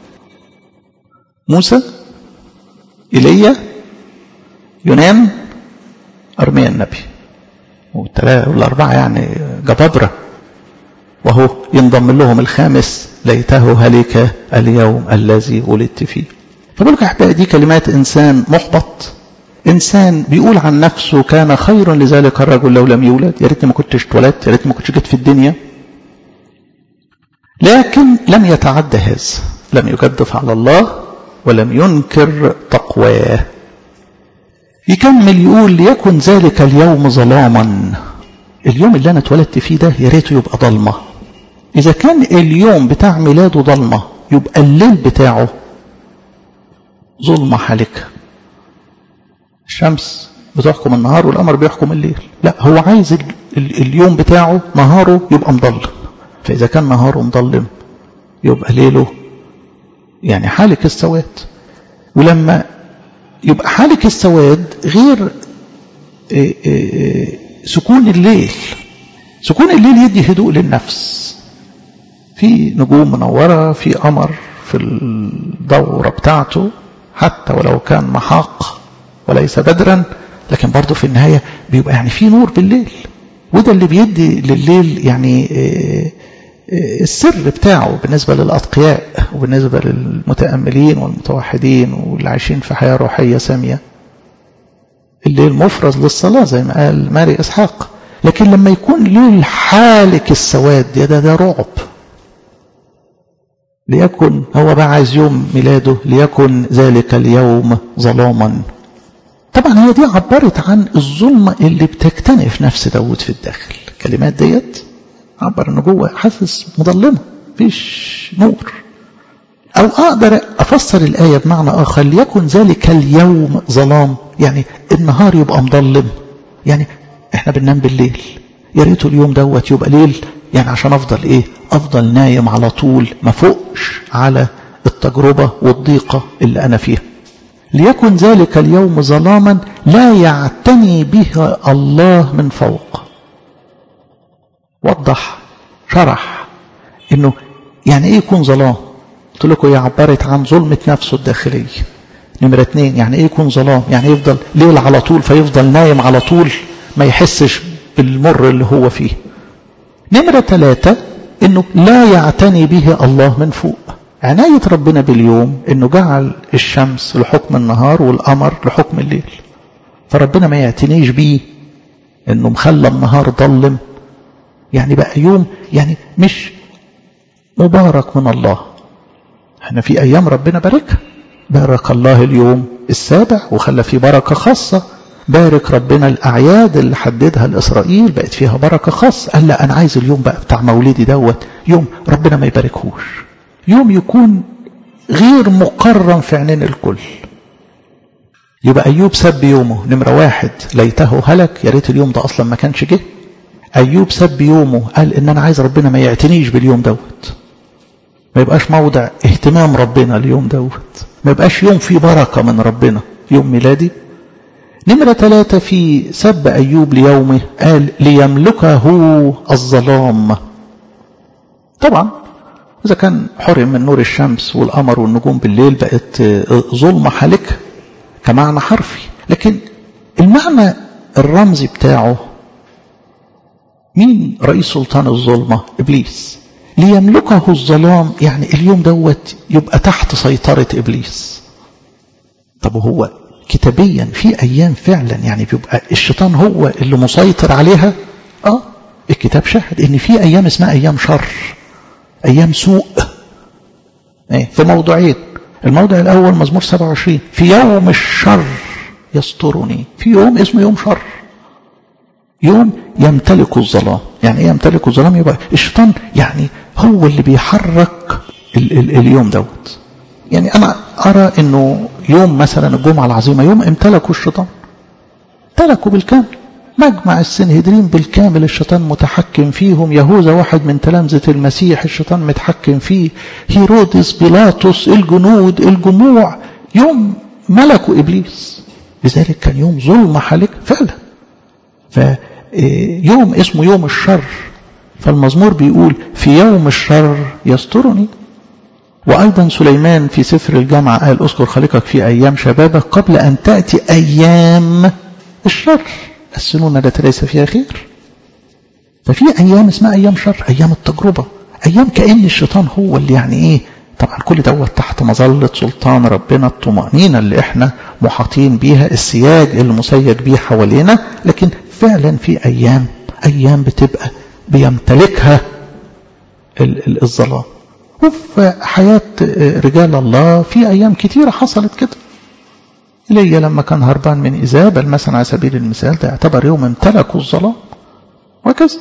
موسى ايليا يونان ارميا النبي والاربعه يعني جبابره وهو ينضم لهم الخامس ليته هلك اليوم الذي ولدت فيه فبقول لك احبائي دي كلمات انسان محبط انسان بيقول عن نفسه كان خيرا لذلك الرجل لو لم يولد يا ريتني ما كنتش اتولدت يا ريتني ما كنتش جيت في الدنيا لكن لم يتعدى هذا لم يجدف على الله ولم ينكر تقواه يكمل يقول ليكن ذلك اليوم ظلاما اليوم اللي انا اتولدت فيه ده يا ريته يبقى ضلمه اذا كان اليوم بتاع ميلاده ضلمه يبقى الليل بتاعه ظلمه حالكه الشمس بتحكم النهار والقمر بيحكم الليل لا هو عايز ال ال اليوم بتاعه نهاره يبقى مضلم فإذا كان نهاره مضلم يبقى ليله يعني حالك السواد ولما يبقى حالك السواد غير إيه إيه سكون الليل سكون الليل يدي هدوء للنفس في نجوم منورة في قمر في الدورة بتاعته حتى ولو كان محاق وليس بدرا لكن برضه في النهاية بيبقى يعني في نور بالليل وده اللي بيدي لليل يعني السر بتاعه بالنسبة للأتقياء وبالنسبة للمتأملين والمتوحدين واللي عايشين في حياة روحية سامية الليل مفرز للصلاة زي ما قال ماري إسحاق لكن لما يكون ليل حالك السواد ده ده, ده رعب ليكن هو بقى عايز يوم ميلاده ليكن ذلك اليوم ظلاما طبعا هي دي عبرت عن الظلمة اللي بتكتنف نفس داود في الداخل الكلمات ديت عبر انه جوه حاسس مظلمة مفيش نور او اقدر افسر الاية بمعنى اخر ليكن ذلك اليوم ظلام يعني النهار يبقى مظلم يعني احنا بننام بالليل يا ريت اليوم دوت يبقى ليل يعني عشان افضل ايه افضل نايم على طول ما فوقش على التجربة والضيقة اللي انا فيها ليكن ذلك اليوم ظلاما لا يعتني به الله من فوق وضح شرح انه يعني ايه يكون ظلام قلت لكم هي عبرت عن ظلمة نفسه الداخلية نمرة اتنين يعني ايه يكون ظلام يعني يفضل ليل على طول فيفضل نايم على طول ما يحسش بالمر اللي هو فيه نمرة ثلاثة انه لا يعتني به الله من فوق عناية ربنا باليوم انه جعل الشمس لحكم النهار والقمر لحكم الليل فربنا ما يعتنيش بيه انه مخلى النهار ضلم يعني بقى يوم يعني مش مبارك من الله احنا في ايام ربنا باركها بارك الله اليوم السابع وخلى فيه بركة خاصة بارك ربنا الأعياد اللي حددها لإسرائيل بقت فيها بركة خاصة قال لا أنا عايز اليوم بقى بتاع مولدي دوت يوم ربنا ما يباركهوش يوم يكون غير مقرن في عينين الكل يبقى أيوب سب يومه نمرة واحد ليته هلك يا ريت اليوم ده أصلا ما كانش جه أيوب سب يومه قال إن أنا عايز ربنا ما يعتنيش باليوم دوت ما يبقاش موضع اهتمام ربنا اليوم دوت ما يبقاش يوم فيه بركة من ربنا يوم ميلادي نمرة ثلاثة في سب أيوب ليومه قال ليملكه الظلام طبعا إذا كان حرم من نور الشمس والقمر والنجوم بالليل بقت ظلمة حالكة كمعنى حرفي لكن المعنى الرمزي بتاعه مين رئيس سلطان الظلمة إبليس ليملكه الظلام يعني اليوم دوت يبقى تحت سيطرة إبليس طب هو كتابيا في أيام فعلا يعني بيبقى الشيطان هو اللي مسيطر عليها آه الكتاب شاهد إن في أيام اسمها أيام شر أيام سوء إيه في موضوعين الموضع الأول مزمور 27 في يوم الشر يسترني في يوم اسمه يوم شر يوم يمتلك الظلام يعني ايه يمتلك الظلام يبقى الشيطان يعني هو اللي بيحرك ال ال اليوم دوت يعني انا ارى انه يوم مثلا الجمعه العظيمه يوم امتلكوا الشيطان امتلكوا بالكامل مجمع السنهدرين بالكامل الشيطان متحكم فيهم يهوذا واحد من تلامذة المسيح الشيطان متحكم فيه هيرودس بيلاطس الجنود الجموع يوم ملكوا إبليس لذلك كان يوم ظلم حالك فعلا فيوم اسمه يوم الشر فالمزمور بيقول في يوم الشر يسترني وأيضا سليمان في سفر الجامعة قال أذكر خالقك في أيام شبابك قبل أن تأتي أيام الشر السنون التي ليس فيها خير ففي أيام اسمها أيام شر أيام التجربة أيام كأن الشيطان هو اللي يعني إيه طبعا كل دوت تحت مظلة سلطان ربنا الطمأنينة اللي احنا محاطين بيها السياج اللي مسيج بيه حوالينا لكن فعلا في أيام أيام بتبقى بيمتلكها الظلام وفي حياة رجال الله في أيام كتيرة حصلت كده إلي لما كان هربان من إيزابل مثلا على سبيل المثال ده يعتبر يوم امتلكوا الظلام وكذا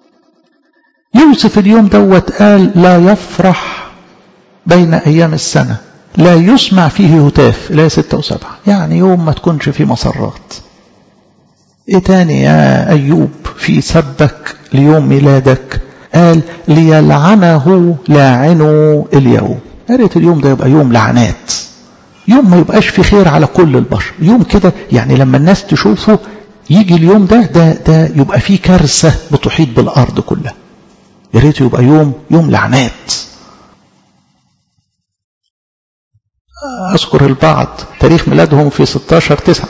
يوسف اليوم دوت قال لا يفرح بين أيام السنة لا يسمع فيه هتاف لا ستة وسبعة يعني يوم ما تكونش فيه مسرات ايه تاني يا أيوب في سبك ليوم ميلادك قال ليلعنه لاعنوا اليوم يا ريت اليوم ده يبقى يوم لعنات يوم ما يبقاش في خير على كل البشر يوم كده يعني لما الناس تشوفه يجي اليوم ده ده ده يبقى فيه كارثة بتحيط بالأرض كلها يا ريت يبقى يوم يوم لعنات أذكر البعض تاريخ ميلادهم في 16 9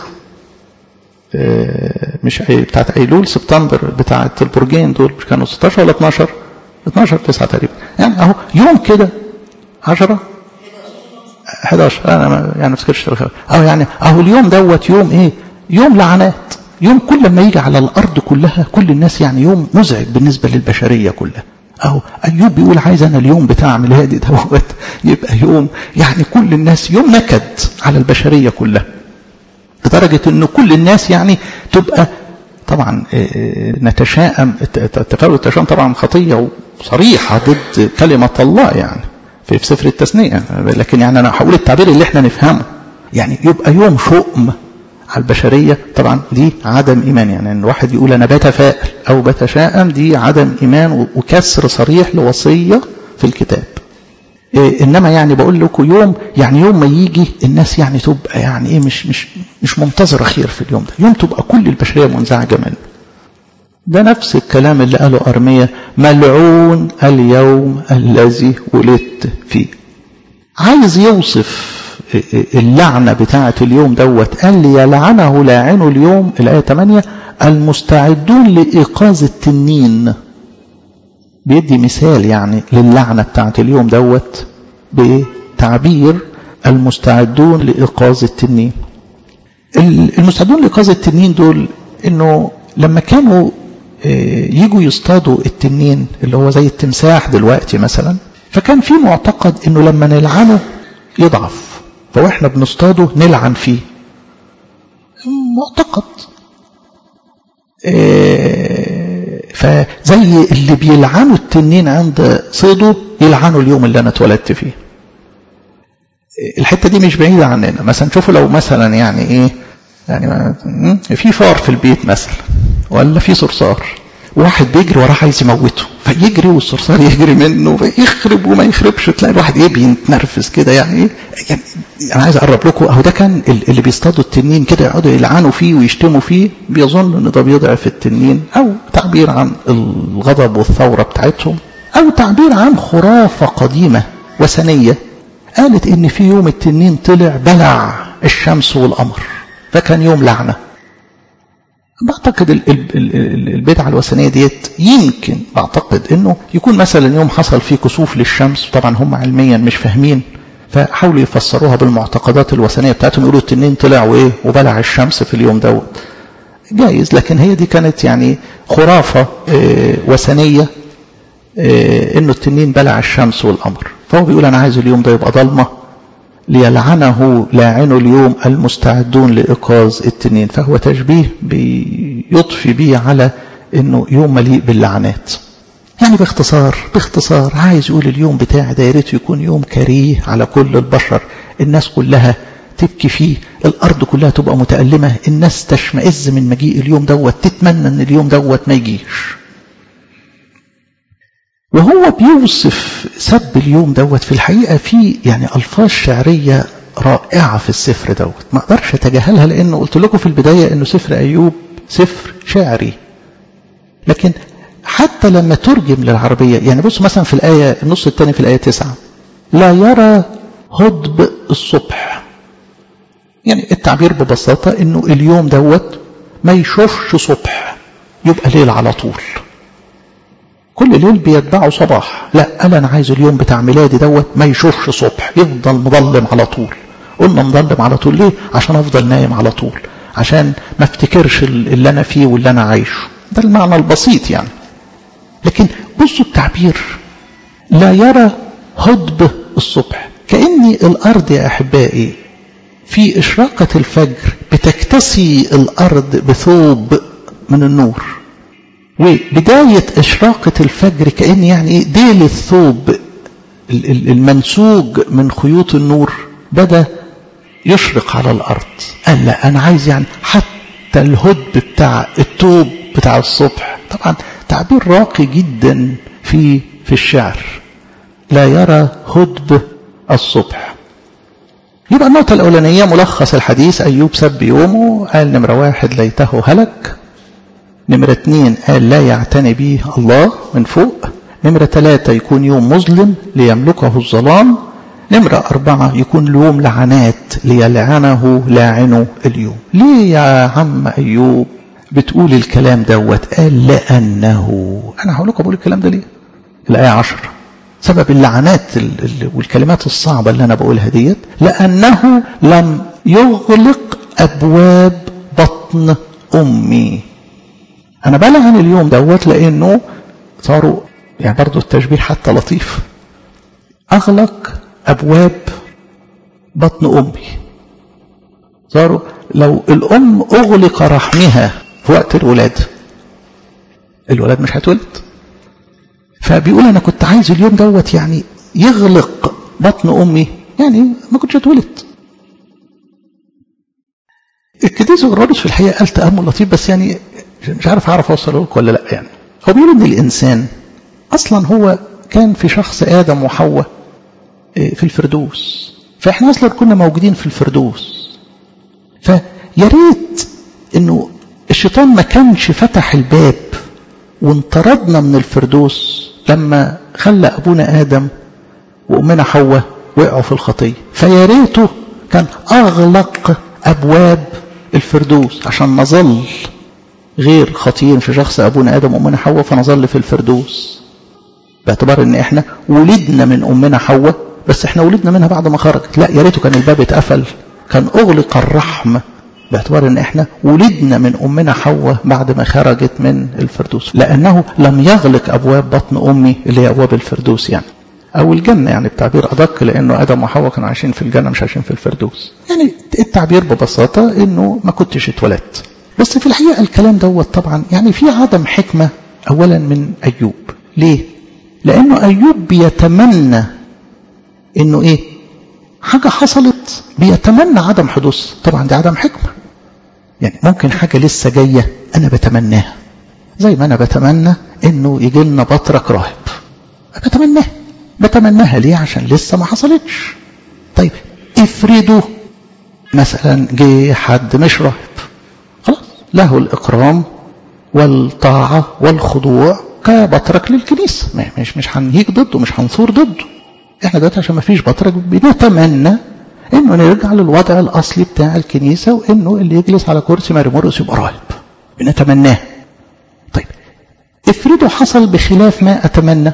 مش بتاعت أيلول سبتمبر بتاعت البرجين دول مش كانوا 16 ولا 12 12 9 تقريبا يعني أهو يوم كده 10 11 انا ما يعني ما افتكرش اهو يعني اهو اليوم دوت يوم ايه يوم لعنات يوم كل ما يجي على الارض كلها كل الناس يعني يوم مزعج بالنسبه للبشريه كلها اهو ايوب بيقول عايز انا اليوم بتاع ميلادي دوت يبقى يوم يعني كل الناس يوم نكد على البشريه كلها لدرجه ان كل الناس يعني تبقى طبعا نتشائم التفاؤل والتشاؤم طبعا خطيه صريحه ضد كلمه الله يعني في سفر التثنية لكن يعني أنا هقول التعبير اللي احنا نفهمه يعني يبقى يوم شؤم على البشرية طبعا دي عدم إيمان يعني أن الواحد يقول أنا بتفائل أو بتشائم دي عدم إيمان وكسر صريح لوصية في الكتاب إيه إنما يعني بقول لكم يوم يعني يوم ما يجي الناس يعني تبقى يعني إيه مش مش مش منتظرة خير في اليوم ده يوم تبقى كل البشرية منزعجة منه ده نفس الكلام اللي قاله أرمية ملعون اليوم الذي ولدت فيه عايز يوصف اللعنة بتاعة اليوم دوت قال لي يلعنه لاعنه اليوم الآية 8 المستعدون لإيقاظ التنين بيدي مثال يعني للعنة بتاعة اليوم دوت بتعبير المستعدون لإيقاظ التنين المستعدون لإيقاظ التنين دول انه لما كانوا يجوا يصطادوا التنين اللي هو زي التمساح دلوقتي مثلا فكان في معتقد انه لما نلعنه يضعف فواحنا بنصطاده نلعن فيه معتقد فزي اللي بيلعنوا التنين عند صيده يلعنوا اليوم اللي انا اتولدت فيه الحته دي مش بعيده عننا مثلا شوفوا لو مثلا يعني ايه يعني في فار في البيت مثلا ولا في صرصار واحد بيجري وراه عايز يموته فيجري والصرصار يجري منه فيخرب وما يخربش تلاقي الواحد ايه بيتنرفز كده يعني, يعني انا عايز اقرب لكم اهو ده كان اللي بيصطادوا التنين كده يقعدوا يلعنوا فيه ويشتموا فيه بيظن ان ده بيضعف التنين او تعبير عن الغضب والثوره بتاعتهم او تعبير عن خرافه قديمه وثنيه قالت ان في يوم التنين طلع بلع الشمس والقمر فكان يوم لعنه بعتقد البدعة الوثنية ديت يمكن بعتقد انه يكون مثلا يوم حصل فيه كسوف للشمس طبعا هم علميا مش فاهمين فحاولوا يفسروها بالمعتقدات الوثنية بتاعتهم يقولوا التنين طلع وايه وبلع الشمس في اليوم دوت جايز لكن هي دي كانت يعني خرافة اه وثنية اه انه التنين بلع الشمس والقمر فهو بيقول انا عايز اليوم ده يبقى ضلمه ليلعنه لاعن اليوم المستعدون لإيقاظ التنين فهو تشبيه بيضفي به على انه يوم مليء باللعنات يعني باختصار باختصار عايز يقول اليوم بتاعي ده يا ريت يكون يوم كريه على كل البشر الناس كلها تبكي فيه الارض كلها تبقى متألمة الناس تشمئز من مجيء اليوم دوت تتمنى ان اليوم دوت ما يجيش وهو بيوصف سب اليوم دوت في الحقيقة في يعني ألفاظ شعرية رائعة في السفر دوت ما أقدرش أتجاهلها لأنه قلت لكم في البداية أنه سفر أيوب سفر شعري لكن حتى لما ترجم للعربية يعني بصوا مثلا في الآية النص الثاني في الآية تسعة لا يرى هضب الصبح يعني التعبير ببساطة أنه اليوم دوت ما يشوفش صبح يبقى ليل على طول كل ليل بيتبعه صباح لا قال انا عايز اليوم بتاع ميلادي دوت ما يشوفش صبح يفضل مظلم على طول قلنا مظلم على طول ليه عشان افضل نايم على طول عشان ما افتكرش اللي انا فيه واللي انا عايشه ده المعنى البسيط يعني لكن بصوا التعبير لا يرى هضب الصبح كأني الأرض يا أحبائي في إشراقة الفجر بتكتسي الأرض بثوب من النور وبداية إشراقة الفجر كأن يعني ديل الثوب المنسوج من خيوط النور بدأ يشرق على الأرض قال لا أنا عايز يعني حتى الهدب بتاع التوب بتاع الصبح طبعا تعبير راقي جدا في في الشعر لا يرى هدب الصبح يبقى النقطة الأولانية ملخص الحديث أيوب سب يومه قال نمرة واحد ليته هلك نمرة اتنين قال لا يعتني به الله من فوق نمرة ثلاثة يكون يوم مظلم ليملكه الظلام نمرة أربعة يكون يوم لعنات ليلعنه لاعنه اليوم ليه يا عم أيوب بتقول الكلام دوت قال لأنه أنا هقول لكم بقول الكلام ده ليه الآية عشر سبب اللعنات والكلمات الصعبة اللي أنا بقولها ديت لأنه لم يغلق أبواب بطن أمي أنا بلعن اليوم دوت لأنه صاروا يعني برضو التشبيه حتى لطيف أغلق أبواب بطن أمي صاروا لو الأم أغلق رحمها في وقت الولادة الولاد مش هتولد فبيقول أنا كنت عايز اليوم دوت يعني يغلق بطن أمي يعني ما كنتش اتولد الكديس غرابس في الحقيقة قال تأمل لطيف بس يعني مش عارف أعرف أوصله لك ولا لا يعني هو بيقول إن الإنسان أصلا هو كان في شخص آدم وحواء في الفردوس فإحنا أصلا كنا موجودين في الفردوس فيا ريت إنه الشيطان ما كانش فتح الباب وانطردنا من الفردوس لما خلى أبونا آدم وأمنا حواء وقعوا في الخطية فيا ريته كان أغلق أبواب الفردوس عشان نظل غير خطيين في شخص أبونا آدم وأمنا حواء فنظل في الفردوس باعتبار ان احنا ولدنا من امنا حواء بس احنا ولدنا منها بعد ما خرجت لا يا ريته كان الباب اتقفل كان اغلق الرحم باعتبار ان احنا ولدنا من امنا حواء بعد ما خرجت من الفردوس لانه لم يغلق ابواب بطن امي اللي هي ابواب الفردوس يعني او الجنه يعني بتعبير ادق لانه ادم وحواء كانوا عايشين في الجنه مش عايشين في الفردوس يعني التعبير ببساطه انه ما كنتش اتولدت بس في الحقيقه الكلام دوت طبعا يعني في عدم حكمه اولا من ايوب ليه لانه ايوب بيتمنى انه ايه حاجة حصلت بيتمنى عدم حدوث طبعا دي عدم حكمة يعني ممكن حاجة لسه جاية انا بتمناها زي ما أنا بتمنى إنه يجي لنا بطرك راهب بتمناه بتمناها ليه عشان لسه ما حصلتش طيب افرضوا مثلا جه حد مش راهب خلاص له الإكرام والطاعة والخضوع كبطرك للكنيسة مش مش هنهيج ضده مش هنثور ضده احنا دلوقتي عشان ما فيش بطرك بنتمنى انه نرجع للوضع الاصلي بتاع الكنيسة وانه اللي يجلس على كرسي ماري مرقس يبقى راهب بنتمناه طيب افرضوا حصل بخلاف ما اتمنى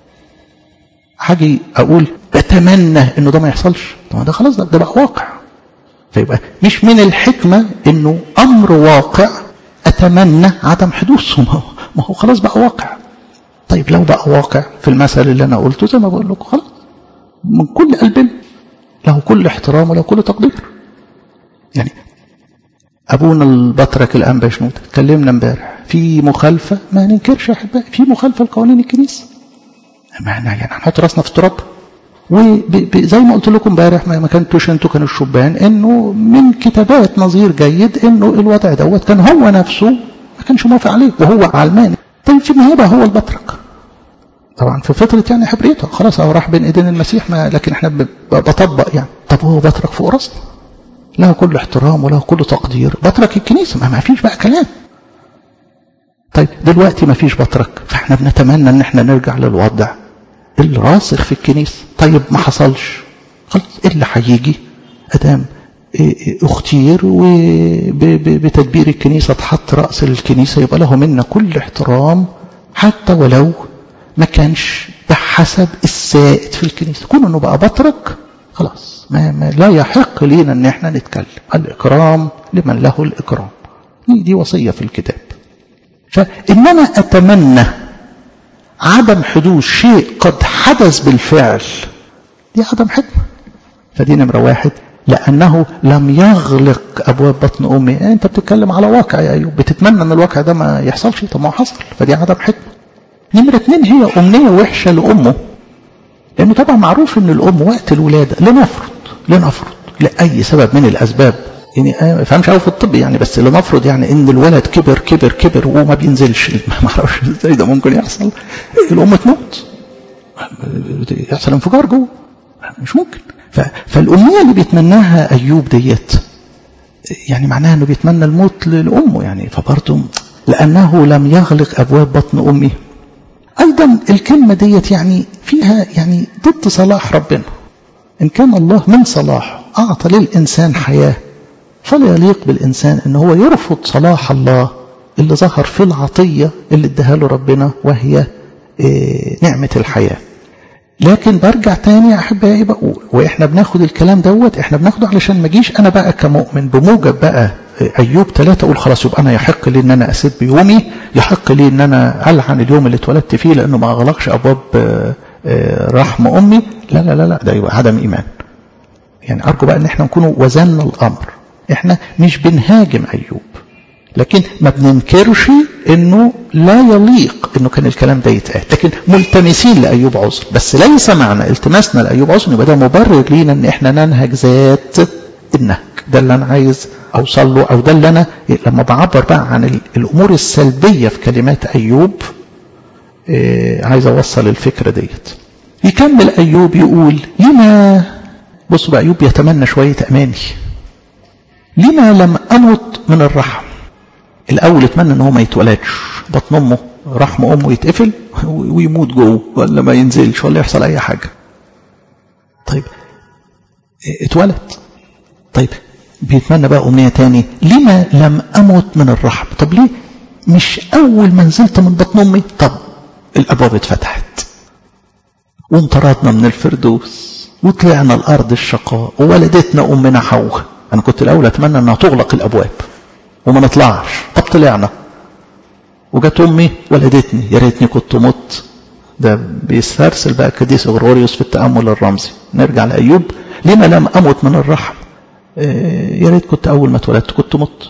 هاجي اقول بتمنى انه ده ما يحصلش طب ده خلاص ده, ده بقى واقع فيبقى مش من الحكمة انه امر واقع اتمنى عدم حدوثه ما هو, ما هو خلاص بقى واقع طيب لو بقى واقع في المثل اللي انا قلته زي ما بقول لكم خلاص من كل قلبنا له كل احترام وله كل تقدير يعني ابونا البطرك الانبا شنود اتكلمنا امبارح في مخالفه ما ننكرش يا احبائي في مخالفه لقوانين الكنيسه ما يعني هنحط راسنا في التراب وزي ما قلت لكم امبارح ما كنتوش انتوا كانوا الشبان انه من كتابات نظير جيد انه الوضع دوت كان هو نفسه ما كانش موافق عليه وهو علماني طيب في النهايه بقى هو البطرك طبعا في فترة يعني حبريته خلاص هو راح بين ايدين المسيح ما لكن احنا بطبق يعني طب هو بطرك فوق راسنا له كل احترام وله كل تقدير بطرك الكنيسة ما, ما فيش بقى كلام طيب دلوقتي ما فيش بطرك فاحنا بنتمنى ان احنا نرجع للوضع الراسخ في الكنيسة طيب ما حصلش خلاص ايه اللي هيجي ادام اختير وبتدبير الكنيسة تحط رأس الكنيسة يبقى له منا كل احترام حتى ولو ما كانش بحسب السائد في الكنيسة كون انه بقى بطرك خلاص ما, ما لا يحق لينا ان احنا نتكلم الاكرام لمن له الاكرام دي, دي وصية في الكتاب فانما اتمنى عدم حدوث شيء قد حدث بالفعل دي عدم حكمة فدي نمرة واحد لأنه لم يغلق أبواب بطن أمي أنت بتتكلم على واقع يا أيوب بتتمنى أن الواقع ده ما يحصلش طب ما حصل فدي عدم حكمة نمرة اتنين هي أمنية وحشة لأمه لأنه طبعا معروف أن الأم وقت الولادة لنفرض لنفرض لأي سبب من الأسباب يعني ما فهمش قوي في الطب يعني بس لنفرض يعني ان الولد كبر كبر كبر وما بينزلش ما اعرفش ازاي ده ممكن يحصل الام تموت يحصل انفجار جوه مش ممكن فالامنيه اللي بيتمناها ايوب ديت يعني معناها انه بيتمنى الموت لامه يعني فبرضه لانه لم يغلق ابواب بطن امه ايضا الكلمه ديت يعني فيها يعني ضد صلاح ربنا ان كان الله من صلاحه اعطى للانسان حياه فلا يليق بالإنسان أن هو يرفض صلاح الله اللي ظهر في العطية اللي اداها له ربنا وهي إيه نعمة الحياة لكن برجع تاني يا أحبائي بقول وإحنا بناخد الكلام دوت إحنا بناخده علشان ما جيش أنا بقى كمؤمن بموجب بقى أيوب ثلاثة أقول خلاص يبقى أنا يحق لي إن أنا أسد بيومي يحق لي إن أنا ألعن اليوم اللي اتولدت فيه لأنه ما أغلقش أبواب رحم أمي لا لا لا لا ده يبقى عدم إيمان يعني أرجو بقى إن إحنا نكون وزننا الأمر احنا مش بنهاجم ايوب لكن ما بننكرش انه لا يليق انه كان الكلام ده يتقال لكن ملتمسين لايوب عذر بس ليس معنى التماسنا لايوب عذر يبقى ده مبرر لينا ان احنا ننهج ذات النهج ده اللي انا عايز اوصل له او ده اللي انا لما بعبر بقى عن الامور السلبيه في كلمات ايوب إيه عايز اوصل الفكره ديت يكمل ايوب يقول لما بصوا بقى ايوب يتمنى شويه اماني لما لم أمت من الرحم الأول اتمنى ان هو ما يتولدش بطن أمه رحم أمه يتقفل ويموت جوه ولا ما ينزلش ولا يحصل أي حاجة طيب اتولد طيب بيتمنى بقى أمنية تاني لما لم أمت من الرحم طب ليه مش أول ما نزلت من بطن أمي طب الأبواب اتفتحت وانطردنا من الفردوس وطلعنا الأرض الشقاء وولدتنا أمنا حواء أنا كنت الأول أتمنى أنها تغلق الأبواب وما نطلعش طب طلعنا وجت أمي ولدتني يا ريتني كنت مت ده بيسترسل بقى القديس غروريوس في التأمل الرمزي نرجع لأيوب لما لم أمت من الرحم إيه يا ريت كنت أول ما اتولدت كنت مت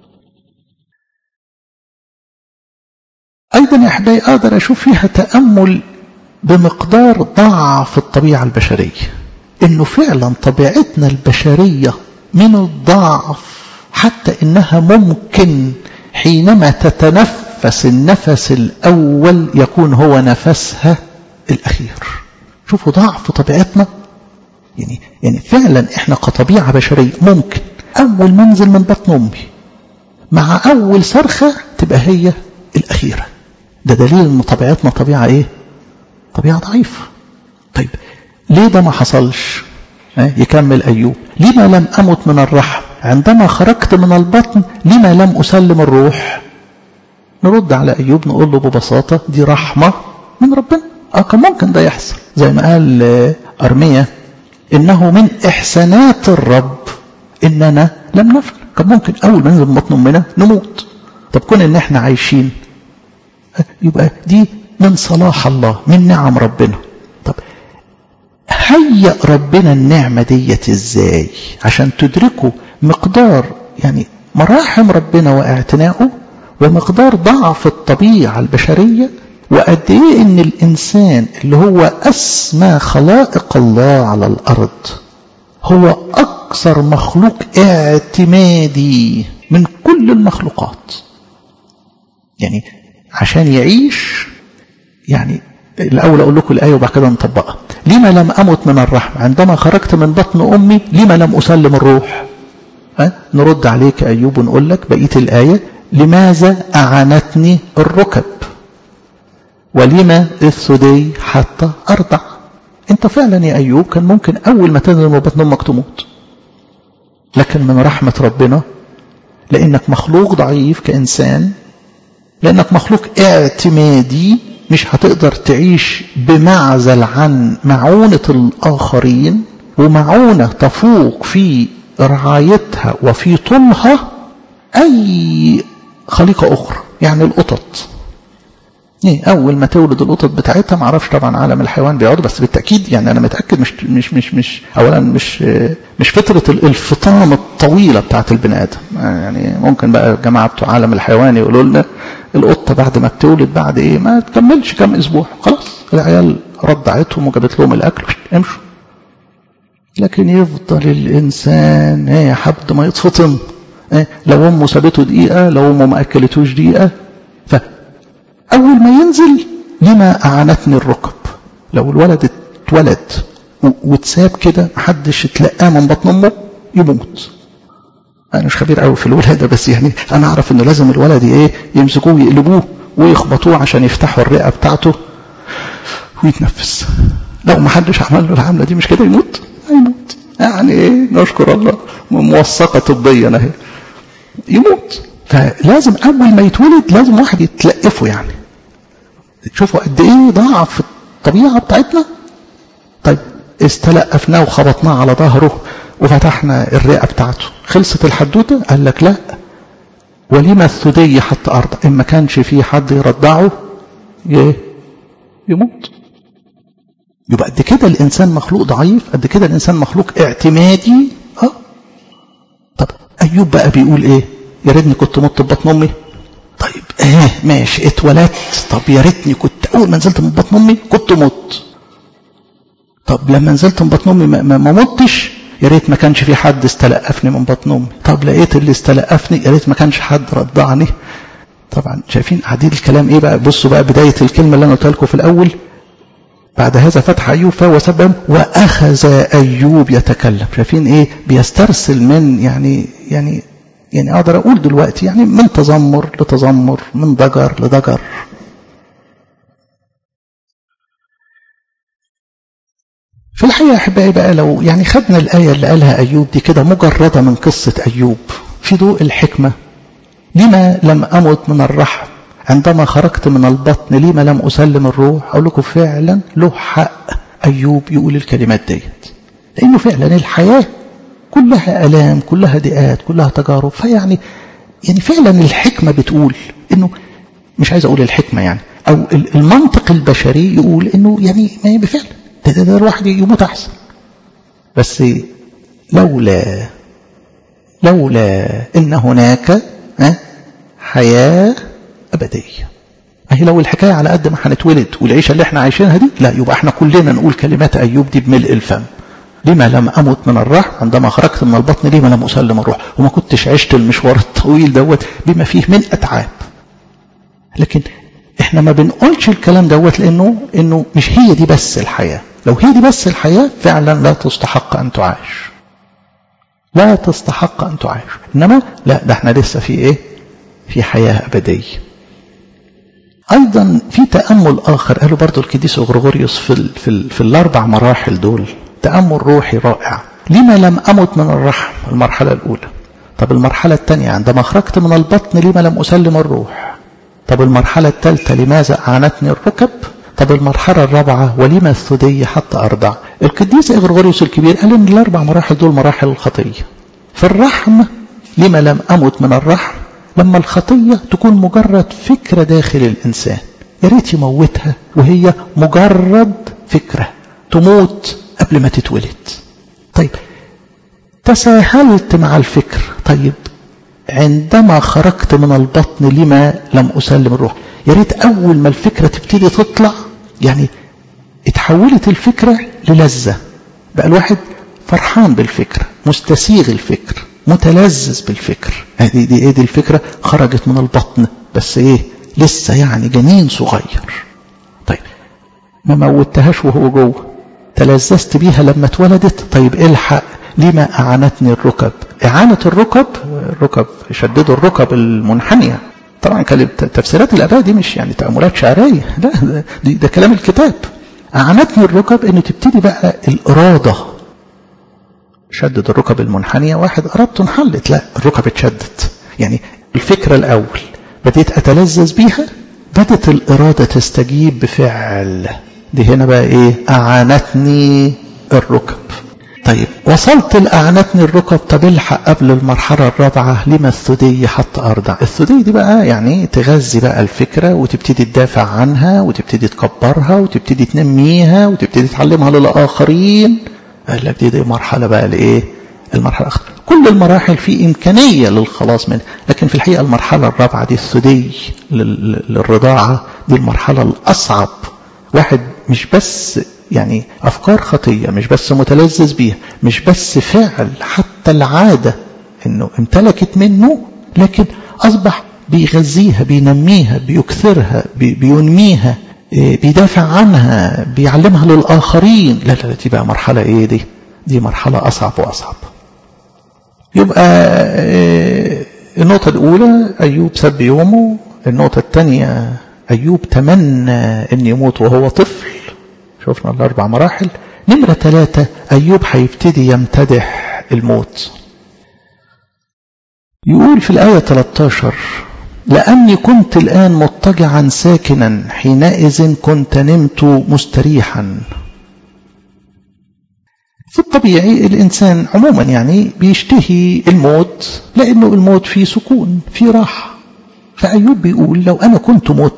أيضا يا أحبائي أقدر أشوف فيها تأمل بمقدار ضعف الطبيعة البشرية إنه فعلا طبيعتنا البشرية من الضعف حتى إنها ممكن حينما تتنفس تنفس النفس الأول يكون هو نفسها الأخير شوفوا ضعف طبيعتنا يعني يعني فعلا احنا كطبيعة بشرية ممكن أول منزل من بطن أمي مع أول صرخة تبقى هي الأخيرة ده دليل أن طبيعتنا طبيعة إيه؟ طبيعة ضعيفة طيب ليه ده ما حصلش؟ يكمل أيوب لما لم أمت من الرحم عندما خرجت من البطن لما لم أسلم الروح نرد على أيوب نقول له ببساطة دي رحمة من ربنا اه كان ممكن ده يحصل زي ما قال أرمية إنه من إحسانات الرب إننا لم نفعل كان ممكن أول ما ننزل من بطن أمنا نموت طب كون إن إحنا عايشين يبقى دي من صلاح الله من نعم ربنا طب هيأ ربنا النعمة ديت إزاي عشان تدركوا مقدار يعني مراحم ربنا واعتنائه ومقدار ضعف الطبيعة البشرية وقد ايه ان الانسان اللي هو اسمى خلائق الله على الارض هو اكثر مخلوق اعتمادي من كل المخلوقات يعني عشان يعيش يعني الاول اقول لكم الايه وبعد كده نطبقها لما لم امت من الرحم عندما خرجت من بطن امي لما لم اسلم الروح أه؟ نرد عليك ايوب ونقول لك بقيه الايه لماذا اعانتني الركب ولما الثدي حتى أرضع أنت فعلا يا أيوب كان ممكن أول ما تنزل من بطن أمك تموت لكن من رحمة ربنا لأنك مخلوق ضعيف كإنسان لأنك مخلوق اعتمادي مش هتقدر تعيش بمعزل عن معونة الآخرين ومعونة تفوق في رعايتها وفي طولها أي خليقة أخرى يعني القطط ايه اول ما تولد القطط بتاعتها ما اعرفش طبعا عالم الحيوان بيقعدوا بس بالتاكيد يعني انا متاكد مش مش مش مش اولا مش مش فتره الفطام الطويله بتاعت البني ادم يعني ممكن بقى الجماعه بتوع عالم الحيوان يقولوا لنا القطه بعد ما بتولد بعد ايه ما تكملش كام اسبوع خلاص العيال رضعتهم وجابت لهم الاكل امشوا لكن يفضل الانسان ايه حد ما يتفطم ايه لو امه سابته دقيقه لو امه ما اكلتوش دقيقه ف أول ما ينزل لما أعانتني الركب لو الولد اتولد واتساب كده محدش اتلقاه من بطن أمه يموت أنا مش خبير قوي في الولادة بس يعني أنا أعرف إنه لازم الولد إيه يمسكوه ويقلبوه ويخبطوه عشان يفتحوا الرئة بتاعته ويتنفس لو ما حدش عمل له العملة دي مش كده يموت هيموت يعني إيه نشكر الله موثقة طبيا أهي يموت فلازم أول ما يتولد لازم واحد يتلقفه يعني شوفوا قد ايه ضعف الطبيعه بتاعتنا طيب استلقفناه وخبطناه على ظهره وفتحنا الرئه بتاعته خلصت الحدوته قال لك لا ولما الثدي حتى ارضع ان ما كانش في حد يرضعه يموت يبقى قد كده الانسان مخلوق ضعيف قد كده الانسان مخلوق اعتمادي اه طب ايوب بقى بيقول ايه يا ريتني كنت مت ببطن امي طيب ايه ماشي اتولدت طب يا ريتني كنت اول ما نزلت من بطن امي كنت مت طب لما نزلت من بطن امي ما, ما, ما متش يا ريت ما كانش في حد استلقفني من بطن امي طب لقيت اللي استلقفني يا ريت ما كانش حد رضعني طبعا شايفين عديد الكلام ايه بقى بصوا بقى بدايه الكلمه اللي انا قلتها لكم في الاول بعد هذا فتح ايوب فهو سبب واخذ ايوب يتكلم شايفين ايه بيسترسل من يعني يعني يعني اقدر اقول دلوقتي يعني من تذمر لتذمر من ضجر لضجر في الحقيقة أحبائي بقى لو يعني خدنا الآية اللي قالها أيوب دي كده مجردة من قصة أيوب في ضوء الحكمة لما لم أمت من الرحم عندما خرجت من البطن لما لم أسلم الروح أقول لكم فعلا له حق أيوب يقول الكلمات ديت لأنه فعلا الحياة كلها ألام كلها ضيقات كلها تجارب فيعني يعني فعلا الحكمة بتقول إنه مش عايز أقول الحكمة يعني أو المنطق البشري يقول إنه يعني ما هي بفعل ده, ده, ده الواحد يموت أحسن بس لولا لولا إن هناك حياة أبدية أهي لو الحكاية على قد ما هنتولد والعيشة اللي احنا عايشينها دي لا يبقى احنا كلنا نقول كلمات أيوب دي بملء الفم لما لم أمت من الرحم عندما خرجت من البطن لما لم أسلم الروح وما كنتش عشت المشوار الطويل دوت بما فيه من أتعاب لكن احنا ما بنقولش الكلام دوت لانه انه مش هي دي بس الحياه لو هي دي بس الحياه فعلا لا تستحق ان تعاش لا تستحق ان تعاش انما لا ده احنا لسه في ايه في حياه ابديه ايضا في تامل اخر قاله برضو القديس غرغوريوس في ال في, ال في الاربع مراحل دول تامل روحي رائع لما لم امت من الرحم المرحله الاولى طب المرحله الثانيه عندما خرجت من البطن لما لم اسلم الروح طب المرحله الثالثه لماذا اعانتني الركب طب المرحلة الرابعة ولما الثدي حتى أرضع القديس إغرغوريوس الكبير قال إن الأربع مراحل دول مراحل الخطية في الرحم لما لم أمت من الرحم لما الخطية تكون مجرد فكرة داخل الإنسان يا ريت يموتها وهي مجرد فكرة تموت قبل ما تتولد طيب تساهلت مع الفكر طيب عندما خرجت من البطن لما لم أسلم الروح يا ريت أول ما الفكرة تبتدي تطلع يعني اتحولت الفكرة للذة بقى الواحد فرحان بالفكرة مستسيغ الفكر متلذذ بالفكر هذه دي ايه دي الفكرة خرجت من البطن بس ايه لسه يعني جنين صغير طيب ما موتهاش وهو جوه تلذذت بيها لما اتولدت طيب الحق لما أعانتني الركب إعانة الركب الركب شددوا الركب المنحنية طبعا كانت تفسيرات الآباء دي مش يعني تأملات شعرية لا ده, ده كلام الكتاب أعانتني الركب إن تبتدي بقى الإرادة شدد الركب المنحنية واحد إرادته انحلت لا الركب اتشدت يعني الفكرة الأول بديت أتلذذ بيها بدت الإرادة تستجيب بفعل دي هنا بقى إيه أعانتني الركب طيب وصلت لأعنتني الركب طب الحق قبل المرحلة الرابعة لما الثدي حتى أرضع الثدي دي بقى يعني تغذي بقى الفكرة وتبتدي تدافع عنها وتبتدي تكبرها وتبتدي تنميها وتبتدي تعلمها للآخرين قال لك دي, دي مرحلة بقى لإيه المرحلة الأخرى كل المراحل في إمكانية للخلاص منها لكن في الحقيقة المرحلة الرابعة دي الثدي للرضاعة دي المرحلة الأصعب واحد مش بس يعني أفكار خطية مش بس متلذذ بيها مش بس فعل حتى العادة إنه امتلكت منه لكن أصبح بيغذيها بينميها بيكثرها بي بينميها بيدافع عنها بيعلمها للآخرين لا لا دي بقى مرحلة إيه دي دي مرحلة أصعب وأصعب يبقى النقطة الأولى أيوب سب يومه النقطة الثانية أيوب تمنى أن يموت وهو طفل شفنا الأربع مراحل نمرة ثلاثة أيوب هيبتدي يمتدح الموت يقول في الآية 13 لأني كنت الآن مضطجعا ساكنا حينئذ كنت نمت مستريحا في الطبيعي الإنسان عموما يعني بيشتهي الموت لأنه الموت فيه سكون فيه راحة فأيوب بيقول لو أنا كنت مت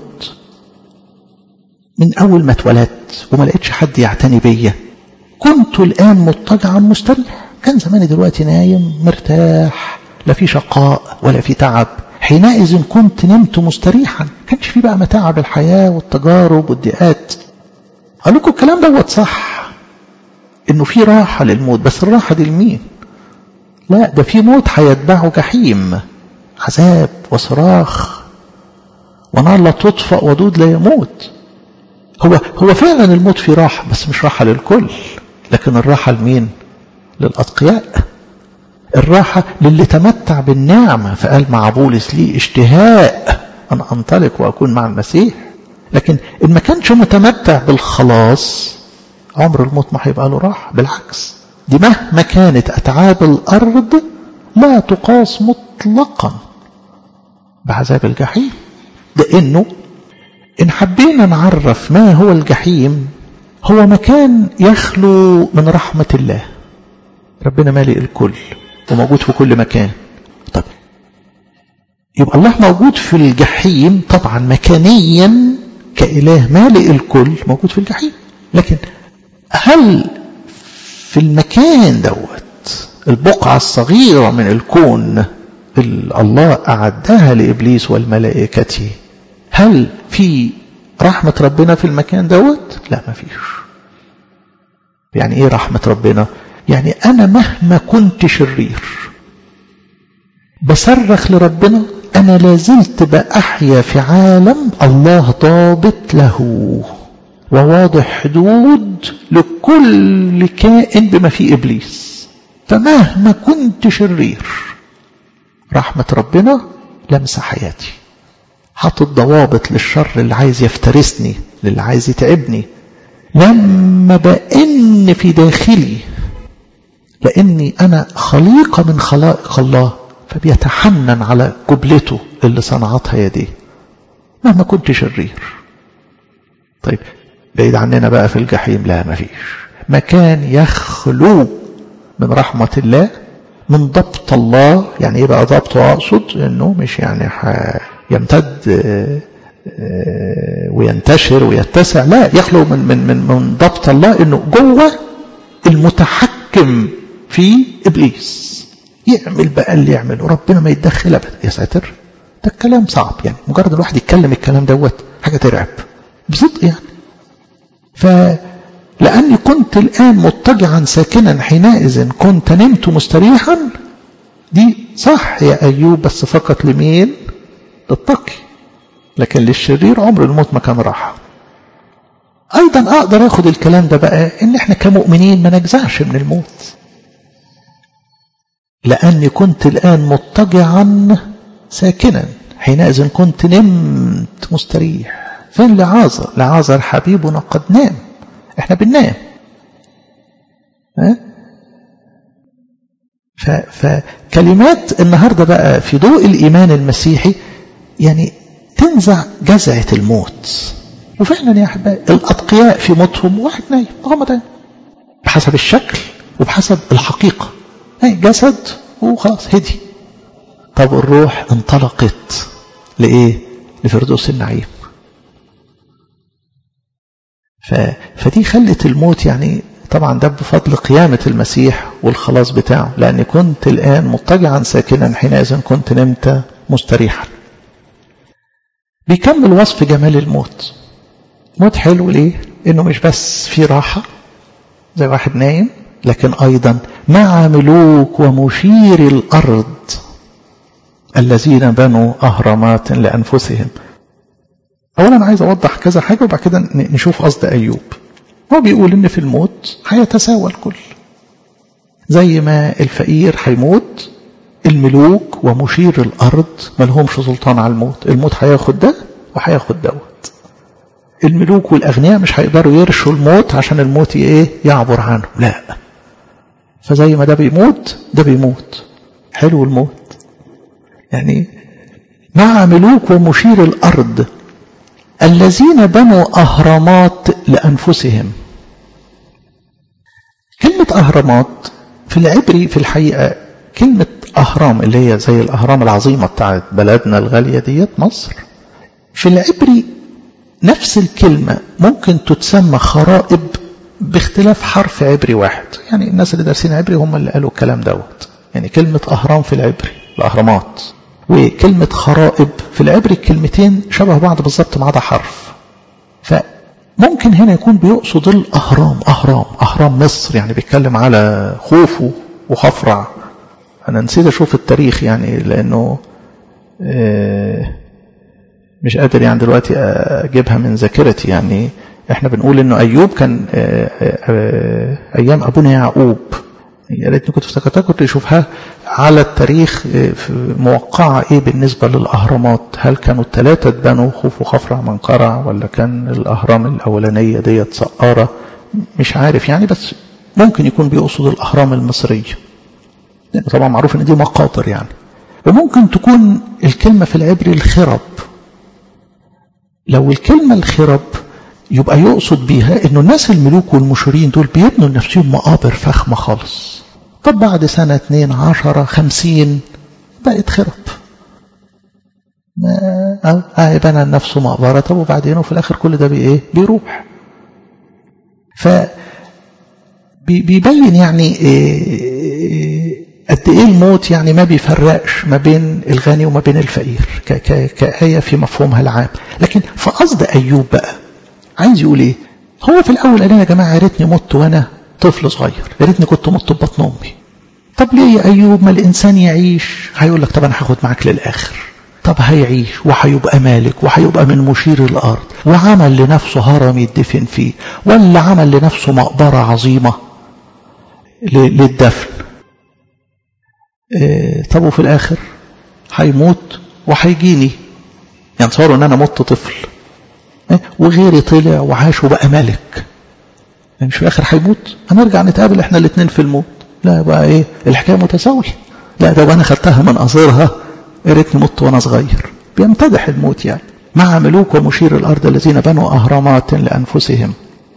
من أول ما اتولدت وما لقيتش حد يعتني بيا كنت الآن مضطجعا مستريح كان زماني دلوقتي نايم مرتاح لا في شقاء ولا في تعب حينئذ كنت نمت مستريحا كانش في بقى متاعب الحياة والتجارب والضيقات قال لكم الكلام دوت صح انه في راحة للموت بس الراحة دي لمين لا ده في موت هيتبعه جحيم عذاب وصراخ ونار لا تطفأ ودود لا يموت هو هو فعلا الموت فيه راحة بس مش راحة للكل لكن الراحة لمين للأتقياء الراحة للي تمتع بالنعمة فقال مع بولس لي اشتهاء أن أنطلق وأكون مع المسيح لكن إن ما كانش متمتع بالخلاص عمر الموت ما هيبقى له راحة بالعكس دي مهما كانت أتعاب الأرض لا تقاس مطلقا بعذاب الجحيم لأنه إن حبينا نعرف ما هو الجحيم هو مكان يخلو من رحمة الله ربنا مالئ الكل وموجود في كل مكان طب يبقى الله موجود في الجحيم طبعا مكانيا كإله مالئ الكل موجود في الجحيم لكن هل في المكان دوت البقعة الصغيرة من الكون اللي الله أعدها لإبليس والملائكة هل في رحمة ربنا في المكان دوت لا ما فيش يعني ايه رحمة ربنا يعني انا مهما كنت شرير بصرخ لربنا أنا لازلت بأحيا في عالم الله ضابط له وواضح حدود لكل كائن بما فيه إبليس فمهما كنت شرير رحمة ربنا لمس حياتي حاطط ضوابط للشر اللي عايز يفترسني للي عايز يتعبني لما بأن في داخلي لأني أنا خليقة من خلائق الله فبيتحنن على قبلته اللي صنعتها يديه مهما كنت شرير طيب بعيد عننا بقى في الجحيم لا مفيش مكان يخلو من رحمة الله من ضبط الله يعني ايه بقى ضبطه اقصد انه مش يعني يمتد وينتشر ويتسع لا يخلو من من من من ضبط الله انه جوه المتحكم في ابليس يعمل بقى اللي يعمله ربنا ما يتدخل ابدا يا ساتر ده الكلام صعب يعني مجرد الواحد يتكلم الكلام دوت حاجه ترعب بصدق يعني فلاني كنت الان مضطجعا ساكنا حينئذ كنت نمت مستريحا دي صح يا ايوب بس فقط لمين للتقي لكن للشرير عمر الموت ما كان راحه ايضا اقدر اخد الكلام ده بقى ان احنا كمؤمنين ما نجزعش من الموت لاني كنت الان مضطجعا ساكنا حينئذ كنت نمت مستريح فين لعازر لعازر حبيبنا قد نام احنا بننام ها فكلمات النهاردة بقى في ضوء الإيمان المسيحي يعني تنزع جزعة الموت وفعلا يا أحبائي الأتقياء في موتهم واحد نايم هم ده بحسب الشكل وبحسب الحقيقة يعني جسد وخلاص هدي طب الروح انطلقت لإيه لفردوس النعيم ف... فدي خلت الموت يعني طبعا ده بفضل قيامة المسيح والخلاص بتاعه لأني كنت الآن مضطجعا ساكنا حينئذ كنت نمت مستريحا بيكمل وصف جمال الموت موت حلو ليه انه مش بس في راحة زي واحد نايم لكن ايضا مع ملوك ومشير الارض الذين بنوا اهرامات لانفسهم اولا عايز اوضح كذا حاجة وبعد كده نشوف قصد ايوب هو بيقول ان في الموت هيتساوى الكل زي ما الفقير هيموت الملوك ومشير الارض ملهمش سلطان على الموت الموت هياخد ده وهياخد دوت الملوك والاغنياء مش هيقدروا يرشوا الموت عشان الموت ايه يعبر عنه لا فزي ما ده بيموت ده بيموت حلو الموت يعني مع ملوك ومشير الارض الذين بنوا اهرامات لانفسهم كلمه اهرامات في العبري في الحقيقه كلمه اهرام اللي هي زي الاهرام العظيمه بتاعت بلدنا الغاليه ديت مصر في العبري نفس الكلمه ممكن تتسمى خرائب باختلاف حرف عبري واحد يعني الناس اللي دارسين عبري هم اللي قالوا الكلام دوت يعني كلمه اهرام في العبري الاهرامات وكلمة خرائب في العبري الكلمتين شبه بعض بالظبط ما عدا حرف فممكن هنا يكون بيقصد الأهرام أهرام أهرام مصر يعني بيتكلم على خوفو وخفرع أنا نسيت أشوف التاريخ يعني لأنه مش قادر يعني دلوقتي أجيبها من ذاكرتي يعني احنا بنقول انه ايوب كان ايام ابونا يعقوب يا ريتني كنت افتكرتها كنت اشوفها على التاريخ موقعة ايه بالنسبة للاهرامات هل كانوا الثلاثة اتبنوا خوف وخفرع منقرع ولا كان الاهرام الاولانية ديت سقارة مش عارف يعني بس ممكن يكون بيقصد الاهرام المصرية طبعا معروف ان دي مقاطر يعني وممكن تكون الكلمة في العبري الخرب لو الكلمة الخرب يبقى يقصد بيها انه الناس الملوك والمشيرين دول بيبنوا لنفسهم مقابر فخمة خالص طب بعد سنة اتنين عشرة خمسين بقت خرب أو آه بنى لنفسه مقبرة طب وبعدين وفي الآخر كل ده بإيه بيروح ف بيبين يعني إيه قد ايه الموت يعني ما بيفرقش ما بين الغني وما بين الفقير كآية في مفهومها العام لكن في قصد أيوب بقى عايز يقول ايه هو في الاول قال يا جماعه يا ريتني مت وانا طفل صغير يا ريتني كنت مت ببطن امي طب ليه يا ايوب ما الانسان يعيش هيقول لك طب انا هاخد معاك للاخر طب هيعيش وهيبقى مالك وهيبقى من مشير الأرض وعمل لنفسه هرم يدفن فيه ولا عمل لنفسه مقبرة عظيمة للدفن إيه طب وفي الآخر هيموت وهيجيني يعني تصوروا ان انا مت طفل إيه وغيري طلع وعاش وبقى ملك يعني مش في الاخر هيموت هنرجع نتقابل احنا الاثنين في الموت لا بقى ايه الحكايه متساويه لا ده انا خدتها من قصيرها يا ريتني مت وانا صغير بيمتدح الموت يعني مع ملوك ومشير الارض الذين بنوا اهرامات لانفسهم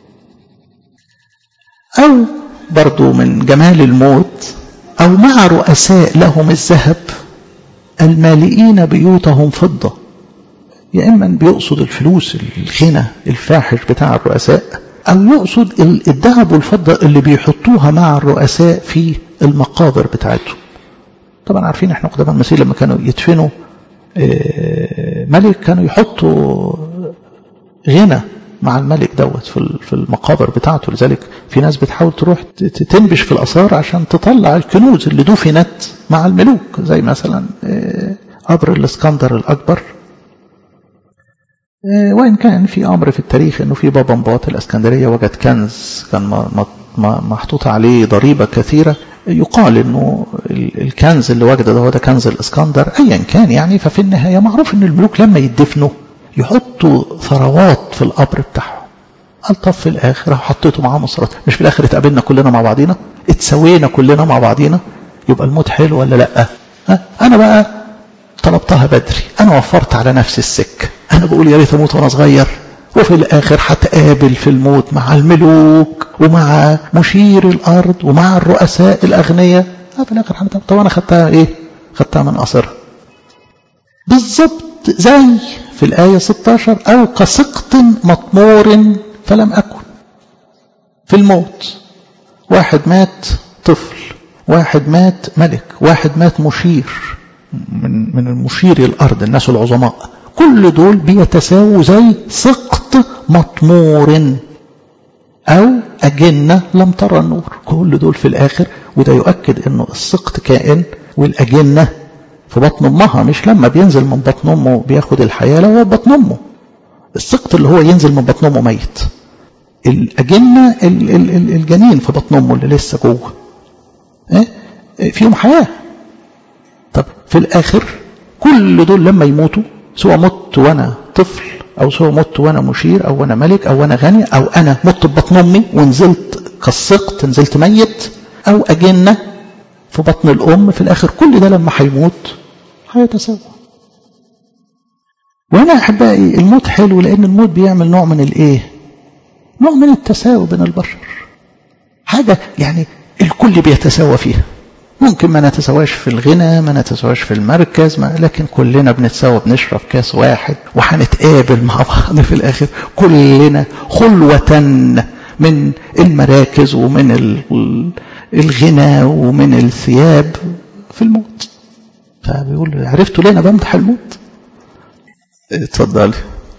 او برضو من جمال الموت او مع رؤساء لهم الذهب المالئين بيوتهم فضه يا اما بيقصد الفلوس الغنى الفاحش بتاع الرؤساء او يقصد الذهب والفضه اللي بيحطوها مع الرؤساء في المقابر بتاعتهم طبعا عارفين احنا قدام المسيح لما كانوا يدفنوا ملك كانوا يحطوا غنى مع الملك دوت في المقابر بتاعته لذلك في ناس بتحاول تروح تنبش في الآثار عشان تطلع الكنوز اللي دفنت مع الملوك زي مثلا قبر الاسكندر الأكبر وإن كان في أمر في التاريخ أنه في بابا مباط الأسكندرية وجد كنز كان محطوط عليه ضريبة كثيرة يقال أنه الكنز اللي وجده ده هو ده كنز الإسكندر أيا كان يعني ففي النهاية معروف أن الملوك لما يدفنوا يحطوا ثروات في القبر بتاعهم قال طب في الآخر حطيته معاه مصرات مش في الآخر اتقابلنا كلنا مع بعضينا اتسوينا كلنا مع بعضينا يبقى الموت حلو ولا لأ ها؟ أنا بقى طلبتها بدري أنا وفرت على نفسي السكة أنا بقول يا ريت أموت وأنا صغير وفي الآخر هتقابل في الموت مع الملوك ومع مشير الأرض ومع الرؤساء الأغنياء في الآخر هنتقابل طب أنا خدتها إيه؟ خدتها من قصرها بالظبط زي في الآية 16 أو كسقط مطمور فلم أكن في الموت واحد مات طفل واحد مات ملك واحد مات مشير من من المشير الأرض الناس العظماء كل دول بيتساووا زي سقط مطمور أو أجنة لم ترى النور كل دول في الآخر وده يؤكد أنه السقط كائن والأجنة في بطن أمها مش لما بينزل من بطن أمه بياخد الحياة لو هو بطن أمه السقط اللي هو ينزل من بطن أمه ميت الأجنة الجنين في بطن أمه اللي لسه جوه فيهم حياة طب في الآخر كل دول لما يموتوا سواء مت وأنا طفل أو سواء مت وأنا مشير أو أنا ملك أو أنا غني أو أنا مت ببطن أمي ونزلت كالسقط نزلت ميت أو أجنة في بطن الأم في الآخر كل ده لما هيموت هيتساوى وأنا أحبائي الموت حلو لأن الموت بيعمل نوع من الإيه نوع من التساوي بين البشر حاجة يعني الكل بيتساوى فيها ممكن ما نتساواش في الغنى ما نتساواش في المركز ما لكن كلنا بنتساوى بنشرب كاس واحد وهنتقابل مع بعض في الآخر كلنا خلوة من المراكز ومن الغنى ومن الثياب في الموت فبيقول عرفتوا ليه انا بمدح الموت اتفضلي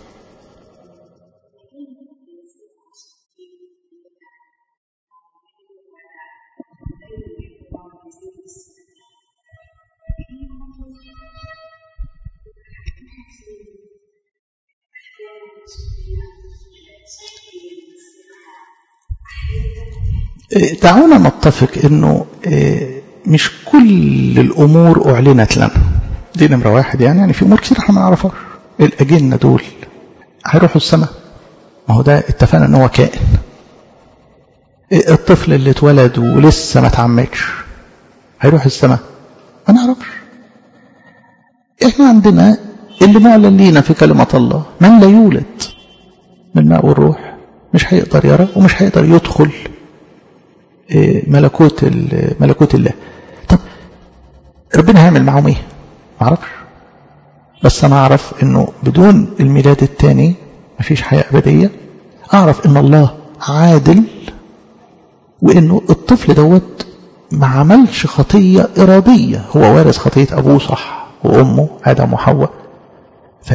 دعونا نتفق انه مش كل الامور اعلنت لنا دي نمره واحد يعني يعني في امور كتير احنا ما نعرفهاش الاجنه دول هيروحوا السماء ما هو ده اتفقنا ان هو كائن الطفل اللي اتولد ولسه ما اتعمدش هيروح السماء ما نعرفش احنا عندنا اللي معلن لينا في كلمة الله من لا يولد من ماء والروح مش هيقدر يرى ومش هيقدر يدخل ملكوت ملكوت الله طب ربنا هيعمل معاهم ايه ما اعرفش بس انا اعرف انه بدون الميلاد الثاني مفيش حياه ابديه اعرف ان الله عادل وانه الطفل دوت ما عملش خطيه اراديه هو وارث خطيه ابوه صح وامه ادم وحواء ف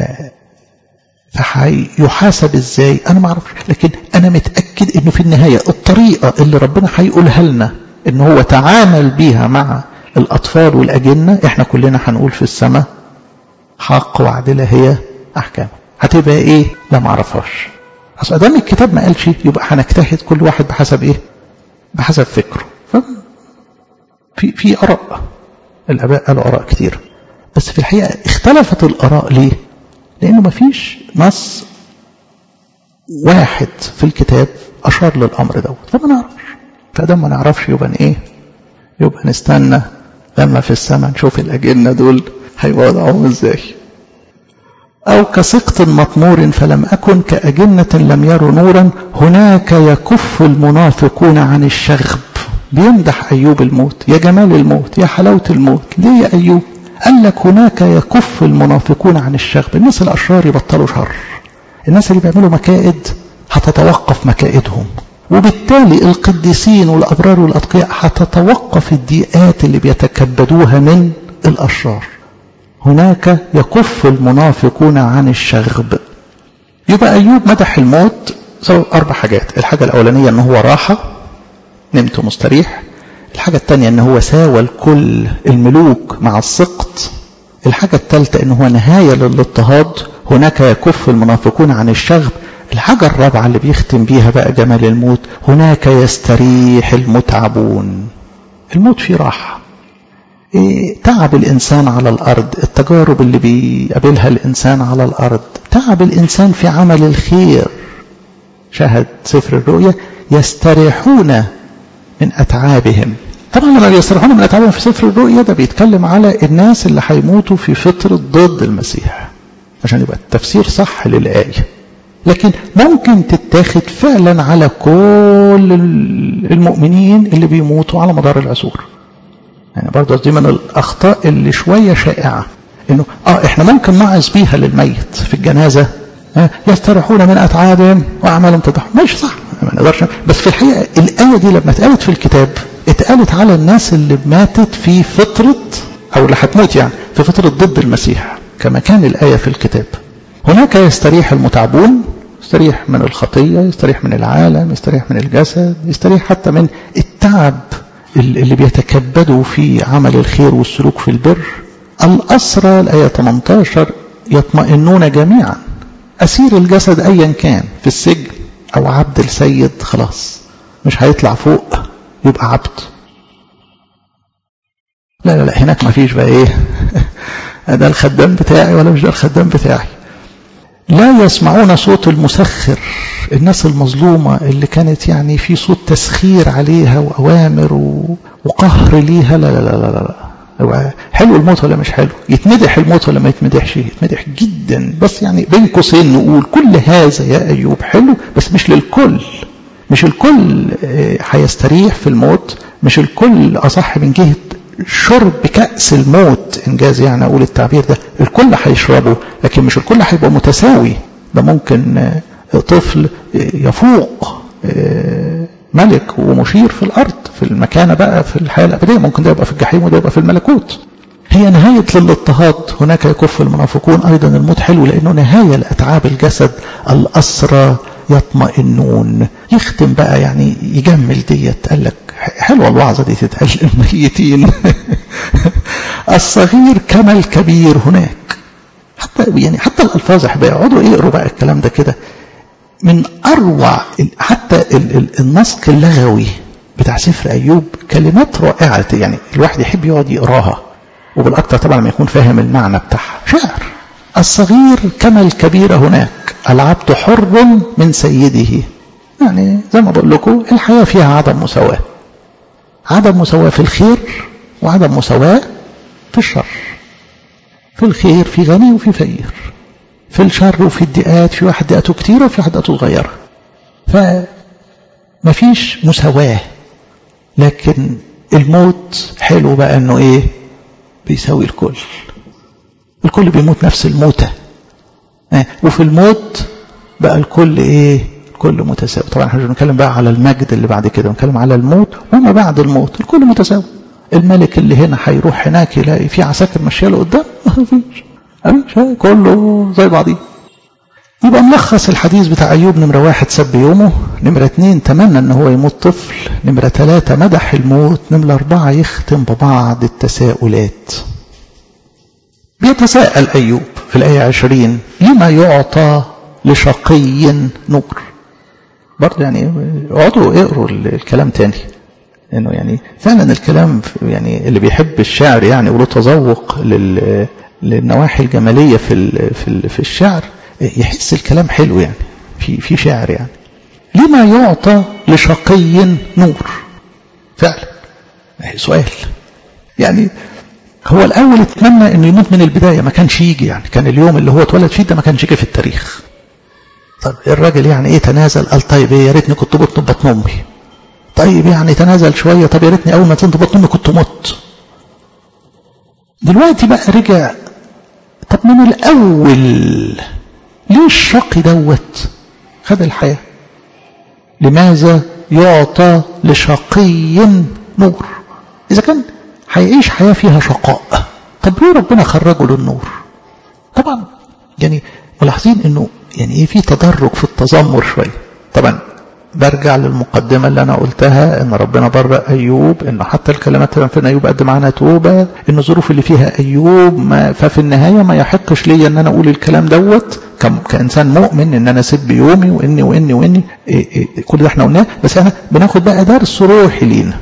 فهيحاسب ازاي انا ما اعرفش لكن انا متاكد انه في النهايه الطريقه اللي ربنا هيقولها لنا ان هو تعامل بيها مع الاطفال والاجنه احنا كلنا هنقول في السماء حق وعدلة هي أحكامه هتبقى إيه لا معرفهاش أصل أدام الكتاب ما قالش يبقى هنجتهد كل واحد بحسب إيه بحسب فكره ف... في في آراء الآباء قالوا آراء كتير بس في الحقيقة اختلفت الآراء ليه لأنه ما فيش نص واحد في الكتاب أشار للأمر دوت فما نعرفش فده ما نعرفش يبقى إيه يبقى نستنى لما في السماء نشوف الأجنة دول هيوضعوهم إزاي أو كسقط مطمور فلم أكن كأجنة لم يروا نورا هناك يكف المنافقون عن الشغب بيمدح أيوب الموت يا جمال الموت يا حلاوة الموت ليه يا أيوب قال لك هناك يكف المنافقون عن الشغب الناس الأشرار يبطلوا شر الناس اللي بيعملوا مكائد هتتوقف مكائدهم وبالتالي القديسين والأبرار والأتقياء هتتوقف الضيقات اللي بيتكبدوها من الأشرار هناك يكف المنافقون عن الشغب يبقى أيوب مدح الموت سبب أربع حاجات الحاجة الأولانية أنه هو راحة نمت مستريح الحاجة الثانية أنه هو ساوى الكل الملوك مع السقط الحاجة الثالثة أنه هو نهاية للاضطهاد هناك يكف المنافقون عن الشغب الحاجة الرابعة اللي بيختم بيها بقى جمال الموت هناك يستريح المتعبون الموت فيه راحة إيه تعب الإنسان على الأرض التجارب اللي بيقابلها الإنسان على الأرض تعب الإنسان في عمل الخير شاهد سفر الرؤيا يستريحون من أتعابهم طبعا لما بيستريحون من أتعابهم في سفر الرؤيا ده بيتكلم على الناس اللي هيموتوا في فترة ضد المسيح عشان يبقى التفسير صح للآية لكن ممكن تتاخد فعلا على كل المؤمنين اللي بيموتوا على مدار العصور يعني برضه دي من الأخطاء اللي شوية شائعة إنه آه إحنا ممكن نعظ بيها للميت في الجنازة آه يستريحون من أتعابهم وأعمالهم تضحك ماشي صح ما نقدرش بس في الحقيقة الآية دي لما اتقالت في الكتاب اتقالت على الناس اللي ماتت في فترة أو اللي هتموت يعني في فترة ضد المسيح كما كان الآية في الكتاب هناك يستريح المتعبون يستريح من الخطية يستريح من العالم يستريح من الجسد يستريح حتى من التعب اللي بيتكبدوا في عمل الخير والسلوك في البر الأسرى الآية 18 يطمئنون جميعا أسير الجسد أيا كان في السجن أو عبد السيد خلاص مش هيطلع فوق يبقى عبد لا لا لا هناك ما فيش بقى ايه ده الخدام بتاعي ولا مش ده الخدام بتاعي لا يسمعون صوت المسخر الناس المظلومة اللي كانت يعني في صوت تسخير عليها وأوامر وقهر ليها لا لا لا لا لا حلو الموت ولا مش حلو يتمدح الموت ولا ما يتمدحش يتمدح جدا بس يعني بين قوسين نقول كل هذا يا أيوب حلو بس مش للكل مش الكل هيستريح في الموت مش الكل أصح من جهة شرب كأس الموت إنجاز يعني أقول التعبير ده الكل هيشربه لكن مش الكل هيبقى متساوي ده ممكن طفل يفوق ملك ومشير في الأرض في المكانة بقى في الحياة الأبدية ممكن ده يبقى في الجحيم وده يبقى في الملكوت هي نهاية للاضطهاد هناك يكف المنافقون أيضا الموت حلو لأنه نهاية لأتعاب الجسد الأسرى يطمئنون يختم بقى يعني يجمل ديت قال لك حلوة الوعظة دي تتقال للميتين الصغير كما الكبير هناك حتى يعني حتى الألفاظ احبائي يقعدوا يقروا بقى الكلام ده كده من أروع حتى النسق اللغوي بتاع سفر أيوب كلمات رائعة يعني الواحد يحب يقعد يقراها وبالأكثر طبعا لما يكون فاهم المعنى بتاعها شعر الصغير كما الكبير هناك العبد حر من سيده يعني زي ما بقول لكم الحياة فيها عدم مساواة عدم مساواة في الخير وعدم مساواة في الشر في الخير في غني وفي فقير في الشر وفي الدقات في واحد دقاته كتيرة وفي واحد دقاته صغيرة فمفيش مساواة لكن الموت حلو بقى انه ايه بيساوي الكل الكل بيموت نفس الموتة وفي الموت بقى الكل ايه الكل متساوي طبعا احنا بنتكلم بقى على المجد اللي بعد كده بنتكلم على الموت وما بعد الموت الكل متساوي الملك اللي هنا هيروح هناك يلاقي في عساكر ماشيه له قدام ما فيش مفيش كله زي بعضيه يبقى ملخص الحديث بتاع أيوب نمرة واحد سب يومه نمرة اتنين تمنى ان هو يموت طفل نمرة ثلاثة مدح الموت نمرة أربعة يختم ببعض التساؤلات بيتساءل أيوب في الآية عشرين لما يعطى لشقي نور برضه يعني اقعدوا اقروا الكلام تاني انه يعني فعلا الكلام يعني اللي بيحب الشعر يعني وله تذوق لل للنواحي الجماليه في ال في ال في الشعر يحس الكلام حلو يعني في في شعر يعني لما يعطى لشقي نور فعلا سؤال يعني هو الاول اتمنى انه يموت من البدايه ما كانش يجي يعني كان اليوم اللي هو اتولد فيه ده ما كانش يجي في التاريخ طب الراجل يعني ايه تنازل قال طيب ايه يا ريتني كنت بطن بطن امي طيب يعني تنازل شويه طب يا ريتني اول ما تنت بطن امي كنت مت دلوقتي بقى رجع طب من الاول ليه الشقي دوت خد الحياه لماذا يعطى لشقي نور اذا كان هيعيش حياه فيها شقاء طب ليه ربنا خرجه للنور طبعا يعني ملاحظين انه يعني ايه في تدرج في التذمر شويه طبعا برجع للمقدمه اللي انا قلتها ان ربنا برأ ايوب ان حتى الكلمات اللي في ايوب قد معانا توبه ان الظروف اللي فيها ايوب ما ففي النهايه ما يحقش ليا ان انا اقول الكلام دوت كانسان مؤمن ان انا اسب يومي واني واني واني إيه إيه كل ده احنا قلناه بس احنا بناخد بقى درس روحي لينا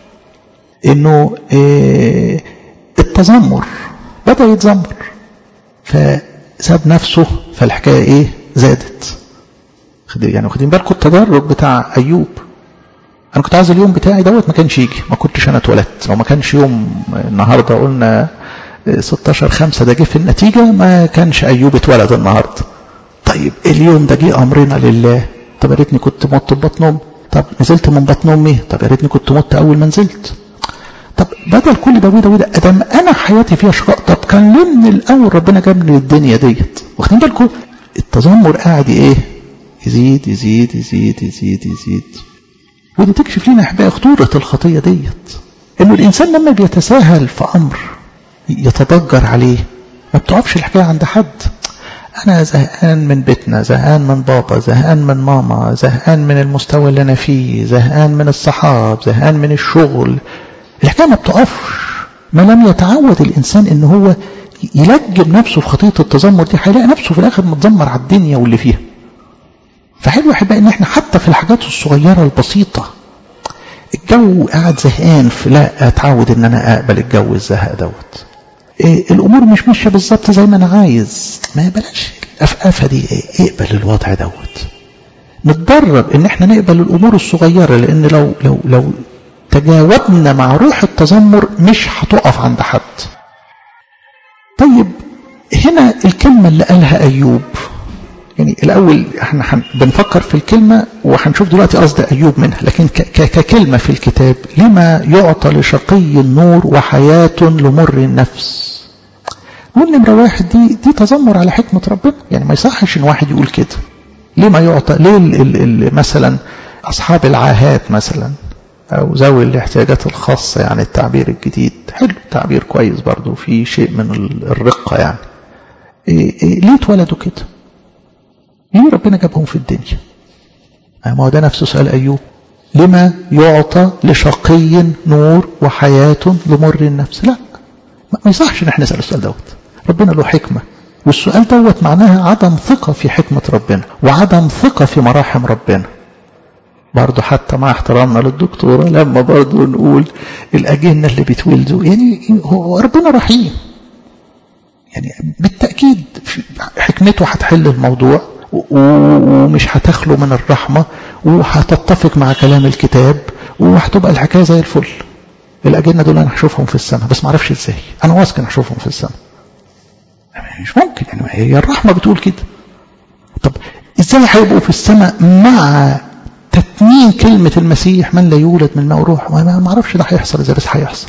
انه إيه التذمر بدا يتذمر فساب نفسه فالحكايه ايه زادت يعني واخدين بالكم التدرج بتاع ايوب انا كنت عايز اليوم بتاعي دوت ما كانش يجي ما كنتش انا اتولدت لو ما كانش يوم النهارده قلنا 16 5 ده جه في النتيجه ما كانش ايوب اتولد النهارده طيب اليوم ده جه امرنا لله طب يا ريتني كنت مت ببطن امي طب نزلت من بطن امي طب يا ريتني كنت مت اول ما نزلت طب بدل كل ده وده وده ادم انا حياتي فيها شقاء طب كان ليه من الاول ربنا جابني للدنيا ديت واخدين بالكم التذمر قاعد ايه يزيد يزيد يزيد يزيد يزيد ودي تكشف لنا احبائي خطورة الخطية ديت انه الانسان لما بيتساهل في امر يتضجر عليه ما بتقفش الحكاية عند حد انا زهقان من بيتنا زهقان من بابا زهقان من ماما زهقان من المستوى اللي انا فيه زهقان من الصحاب زهقان من الشغل الحكاية ما بتقفش ما لم يتعود الانسان ان هو يلجم نفسه في خطية التذمر دي هيلاقي نفسه في الاخر متذمر على الدنيا واللي فيها فحلو احبائي ان احنا حتى في الحاجات الصغيره البسيطه الجو قاعد زهقان فلا اتعود ان انا اقبل الجو الزهق دوت إيه الامور مش ماشيه بالظبط زي ما انا عايز ما بلاش الافقافه دي إيه اقبل الوضع دوت نتدرب ان احنا نقبل الامور الصغيره لان لو لو لو تجاوبنا مع روح التذمر مش هتقف عند حد طيب هنا الكلمه اللي قالها ايوب يعني الأول احنا حن بنفكر في الكلمة وهنشوف دلوقتي قصد أيوب منها لكن ككلمة في الكتاب لما يعطى لشقي النور وحياة لمر النفس نقول نمرة واحد دي دي تذمر على حكمة ربنا يعني ما يصحش إن واحد يقول كده ليه ما يعطى ليه ال ال ال مثلا أصحاب العاهات مثلا أو ذوي الاحتياجات الخاصة يعني التعبير الجديد حلو تعبير كويس برضو في شيء من الرقة يعني إيه إيه ليه اتولدوا كده ليه ربنا جابهم في الدنيا ما هو ده نفس سؤال أيوب لما يعطى لشقي نور وحياة لمر النفس لا ما يصحش ان احنا نسأل السؤال دوت ربنا له حكمة والسؤال دوت معناها عدم ثقة في حكمة ربنا وعدم ثقة في مراحم ربنا برضه حتى مع احترامنا للدكتورة لما برضه نقول الأجنة اللي بتولدوا يعني هو ربنا رحيم يعني بالتأكيد حكمته هتحل الموضوع ومش هتخلو من الرحمة وهتتفق مع كلام الكتاب وهتبقى الحكاية زي الفل الأجنة دول أنا هشوفهم في السماء بس ما اعرفش ازاي أنا واثق إن هشوفهم في السماء مش ممكن يعني هي الرحمة بتقول كده طب ازاي هيبقوا في السماء مع تتميم كلمة المسيح من لا يولد من الماء وروح ما اعرفش ده هيحصل ازاي بس هيحصل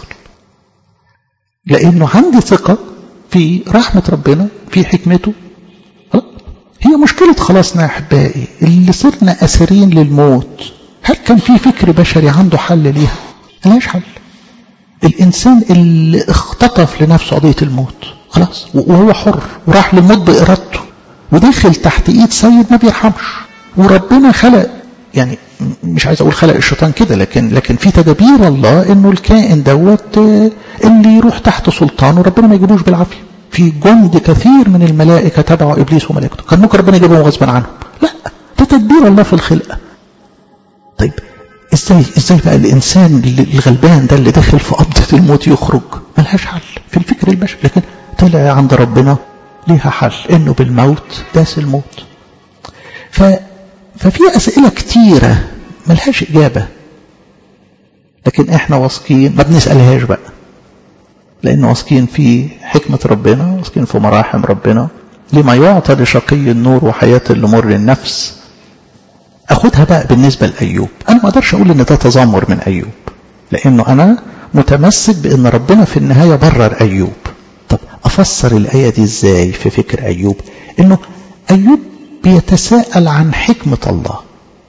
لأنه عندي ثقة في رحمة ربنا في حكمته هي مشكلة خلاصنا يا أحبائي اللي صرنا أسرين للموت هل كان في فكر بشري عنده حل ليها؟ ملهاش حل الإنسان اللي اختطف لنفسه قضية الموت خلاص وهو حر وراح للموت بإرادته ودخل تحت إيد سيد ما بيرحمش وربنا خلق يعني مش عايز أقول خلق الشيطان كده لكن لكن في تدابير الله إنه الكائن دوت اللي يروح تحت سلطانه ربنا ما يجيبوش بالعافية في جند كثير من الملائكة تبعوا إبليس وملائكته كان ممكن ربنا يجيبهم غصبا عنهم لا ده تدبير الله في الخلقة طيب ازاي ازاي بقى الانسان الغلبان ده اللي داخل في قبضة الموت يخرج ملهاش حل في الفكر البشري لكن طلع عند ربنا ليها حل انه بالموت داس الموت ف ففي اسئله كتيره ملهاش اجابه لكن احنا واثقين ما بنسالهاش بقى لان واثقين في حكمه ربنا واثقين في مراحم ربنا لما يعطى لشقي النور وحياه لمر النفس اخدها بقى بالنسبه لايوب انا ما اقدرش اقول ان ده تذمر من ايوب لانه انا متمسك بان ربنا في النهايه برر ايوب طب افسر الايه دي ازاي في فكر ايوب انه ايوب بيتساءل عن حكمه الله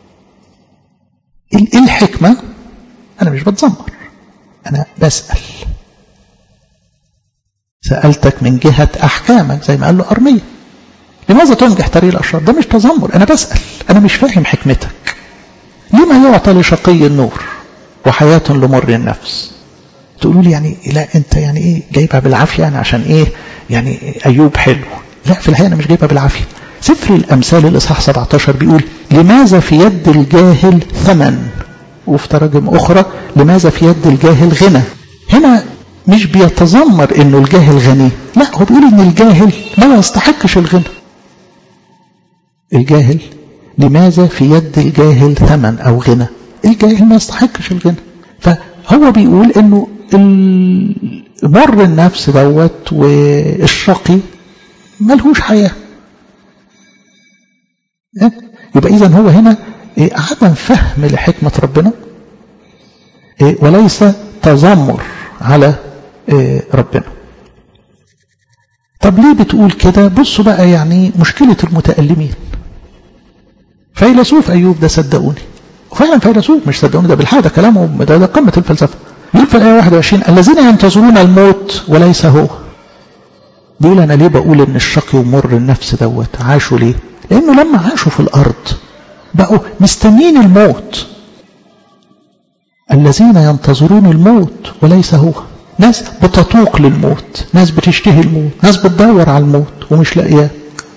ايه الحكمه انا مش بتذمر انا بسال سالتك من جهه احكامك زي ما قال له ارميه لماذا تنجح طريق الاشرار ده مش تذمر انا بسال انا مش فاهم حكمتك لما يعطى لشقي النور وحياه لمر النفس تقولوا لي يعني لا انت يعني ايه جايبها بالعافيه يعني عشان ايه يعني ايوب حلو لا في الحقيقه انا مش جايبها بالعافيه سفر الامثال الاصحاح 17 بيقول لماذا في يد الجاهل ثمن وفي تراجم اخرى لماذا في يد الجاهل غنى هنا مش بيتذمر انه الجاهل غني لا هو بيقول ان الجاهل لا يستحقش الغنى الجاهل لماذا في يد الجاهل ثمن او غنى الجاهل ما يستحقش الغنى فهو بيقول انه مر النفس دوت والشقي ملهوش حياة يبقى إذا هو هنا عدم فهم لحكمة ربنا وليس تذمر على ربنا طب ليه بتقول كده بصوا بقى يعني مشكلة المتألمين فيلسوف أيوب ده صدقوني وفعلا فيلسوف مش صدقوني ده بالحق ده كلامه ده, ده قمة الفلسفة يقول في الآية 21 الذين ينتظرون الموت وليس هو بيقول أنا ليه بقول إن الشقي ومر النفس دوت عاشوا ليه لأنه لما عاشوا في الأرض بقوا مستنين الموت الذين ينتظرون الموت وليس هو ناس بتطوق للموت ناس بتشتهي الموت ناس بتدور على الموت ومش لاقياه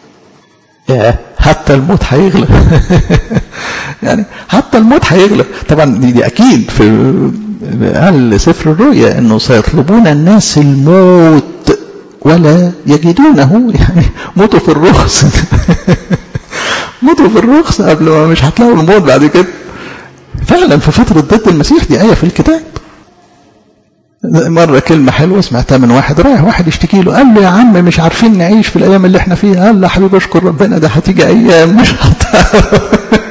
حتى الموت هيغلب يعني حتى الموت هيغلب طبعا دي, دي اكيد في قال سفر الرؤيا انه سيطلبون الناس الموت ولا يجدونه يعني موتوا في الرخص موتوا في الرخص قبل ما مش هتلاقوا الموت بعد كده فعلا في فترة ضد المسيح دي آية في الكتاب مرة كلمة حلوة سمعتها من واحد رايح واحد يشتكي له قال له يا عم مش عارفين نعيش في الأيام اللي احنا فيها قال له يا حبيبي اشكر ربنا ده هتيجي أيام مش هتعرف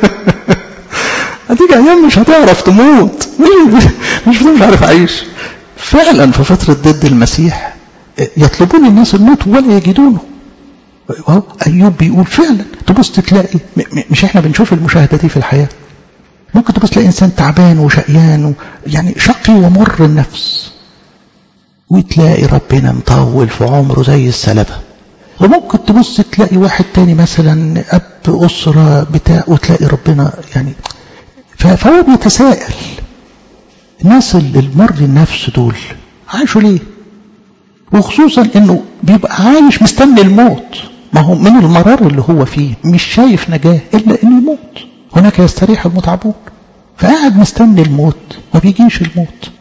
هتيجي أيام مش هتعرف تموت مش مش, مش عارف أعيش فعلا في فترة ضد المسيح يطلبون الناس الموت ولا يجدونه أيوب بيقول فعلا تبص تلاقي مش احنا بنشوف المشاهدة دي في الحياة ممكن تبص تلاقي إنسان تعبان وشقيان و... يعني شقي ومر النفس وتلاقي ربنا مطول في عمره زي السلبة وممكن تبص تلاقي واحد تاني مثلا أب أسرة بتاع وتلاقي ربنا يعني فهو بيتساءل الناس اللي المر النفس دول عاشوا ليه وخصوصا انه بيبقى عايش مستني الموت ما هو من المرار اللي هو فيه مش شايف نجاة الا انه يموت هناك يستريح المتعبون فقاعد مستني الموت ما بيجيش الموت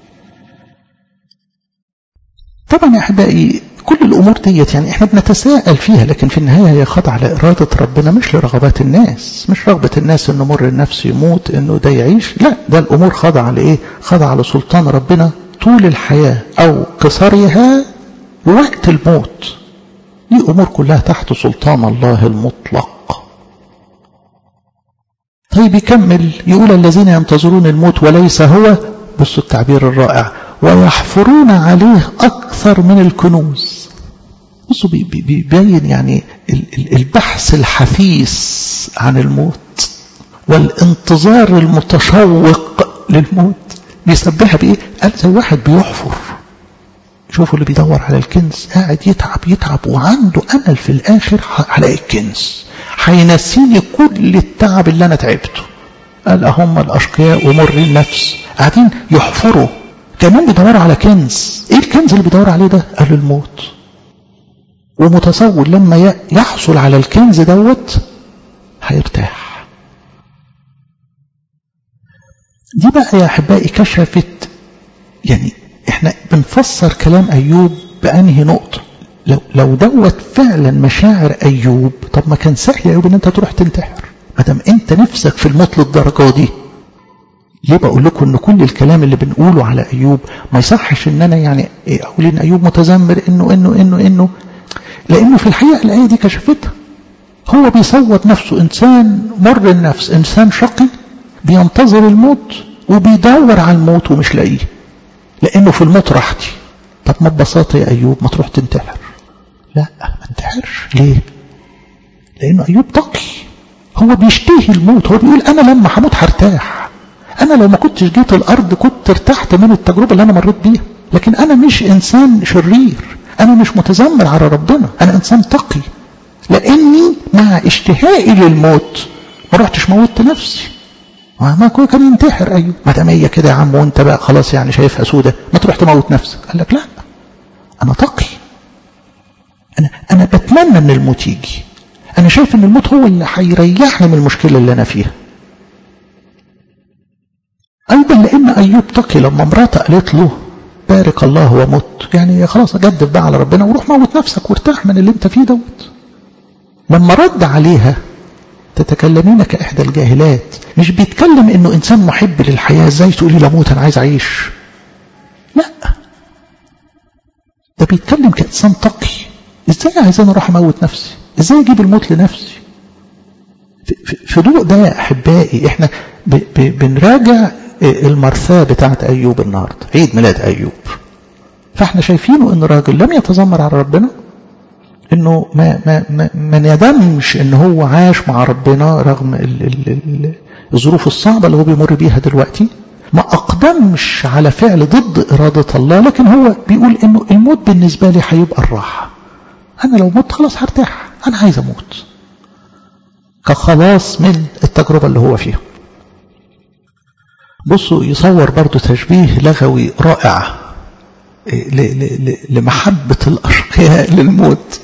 طبعا يا احبائي كل الامور ديت يعني احنا بنتساءل فيها لكن في النهايه هي خاضعه لاراده ربنا مش لرغبات الناس مش رغبه الناس انه مر النفس يموت انه ده يعيش لا ده الامور خاضعه لايه خاضعه لسلطان ربنا طول الحياه او قصرها ووقت الموت دي امور كلها تحت سلطان الله المطلق طيب يكمل يقول الذين ينتظرون الموت وليس هو بصوا التعبير الرائع ويحفرون عليه أكثر من الكنوز بصوا بيبين يعني البحث الحثيث عن الموت والانتظار المتشوق للموت بيسبحها بإيه؟ قال زي واحد بيحفر شوفوا اللي بيدور على الكنز قاعد يتعب يتعب وعنده أمل في الآخر هلاقي الكنز هينسيني كل التعب اللي أنا تعبته قال هم الأشقياء ومر النفس قاعدين يحفروا كمان بيدوروا على كنز ايه الكنز اللي بيدور عليه ده قال الموت ومتصور لما يحصل على الكنز دوت هيرتاح دي بقى يا أحبائي كشفت يعني احنا بنفسر كلام أيوب بأنهي نقطة لو, لو دوت فعلا مشاعر أيوب طب ما كان سهل يا أيوب ان انت تروح تنتحر ما دام انت نفسك في الموت للدرجة دي ليه بقول لكم ان كل الكلام اللي بنقوله على ايوب ما يصحش ان انا يعني اقول ان ايوب متذمر انه انه انه انه لانه في الحقيقه الايه دي كشفتها هو بيصوت نفسه انسان مر النفس انسان شقي بينتظر الموت وبيدور على الموت ومش لاقيه لانه في الموت راحتي طب ما ببساطه يا ايوب ما تروح تنتحر لا ما انتحرش ليه لانه ايوب تقي هو بيشتهي الموت هو بيقول انا لما هموت هرتاح انا لو ما كنتش جيت الارض كنت ارتحت من التجربه اللي انا مريت بيها لكن انا مش انسان شرير انا مش متذمر على ربنا انا انسان تقي لاني مع اشتهائي للموت ما رحتش موتت نفسي ما كان ينتحر ايوه ما دام هي كده يا عم وانت بقى خلاص يعني شايفها سودة ما تروح تموت نفسك قال لك لا انا تقي انا انا بتمنى ان الموت يجي انا شايف ان الموت هو اللي هيريحني من المشكله اللي انا فيها ايضا لان ايوب تقي لما مراته قالت له بارك الله ومت يعني خلاص اجدف بقى على ربنا وروح موت نفسك وارتاح من اللي انت فيه دوت لما رد عليها تتكلمين كإحدى الجاهلات مش بيتكلم انه انسان محب للحياة ازاي تقولي لا موت انا عايز اعيش لا ده بيتكلم كإنسان تقي ازاي عايزين اروح اموت نفسي ازاي اجيب الموت لنفسي في ضوء ده يا احبائي احنا ب ب بنراجع المرثاة بتاعت ايوب النهارده عيد ميلاد ايوب فاحنا شايفينه ان راجل لم يتذمر على ربنا انه ما ما ما, ما ندمش ان هو عاش مع ربنا رغم ال ال ال الظروف الصعبه اللي هو بيمر بيها دلوقتي ما اقدمش على فعل ضد اراده الله لكن هو بيقول انه الموت بالنسبه لي هيبقى الراحه انا لو مت خلاص هرتاح انا عايز اموت كخلاص من التجربه اللي هو فيها بصوا يصور برضو تشبيه لغوي رائع لمحبه الاشقياء للموت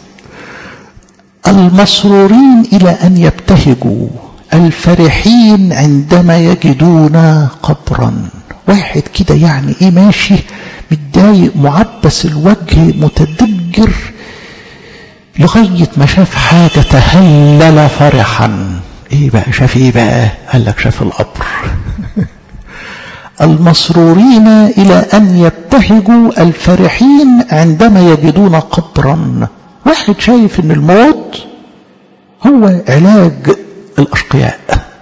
المسرورين إلى أن يبتهجوا الفرحين عندما يجدون قبرا واحد كده يعني ايه ماشي متضايق معبس الوجه متدجر لغاية ما شاف حاجة تهلل فرحا ايه بقى شاف ايه بقى قال لك شاف القبر المسرورين إلى أن يبتهجوا الفرحين عندما يجدون قبرا واحد شايف ان الموت هو علاج الاشقياء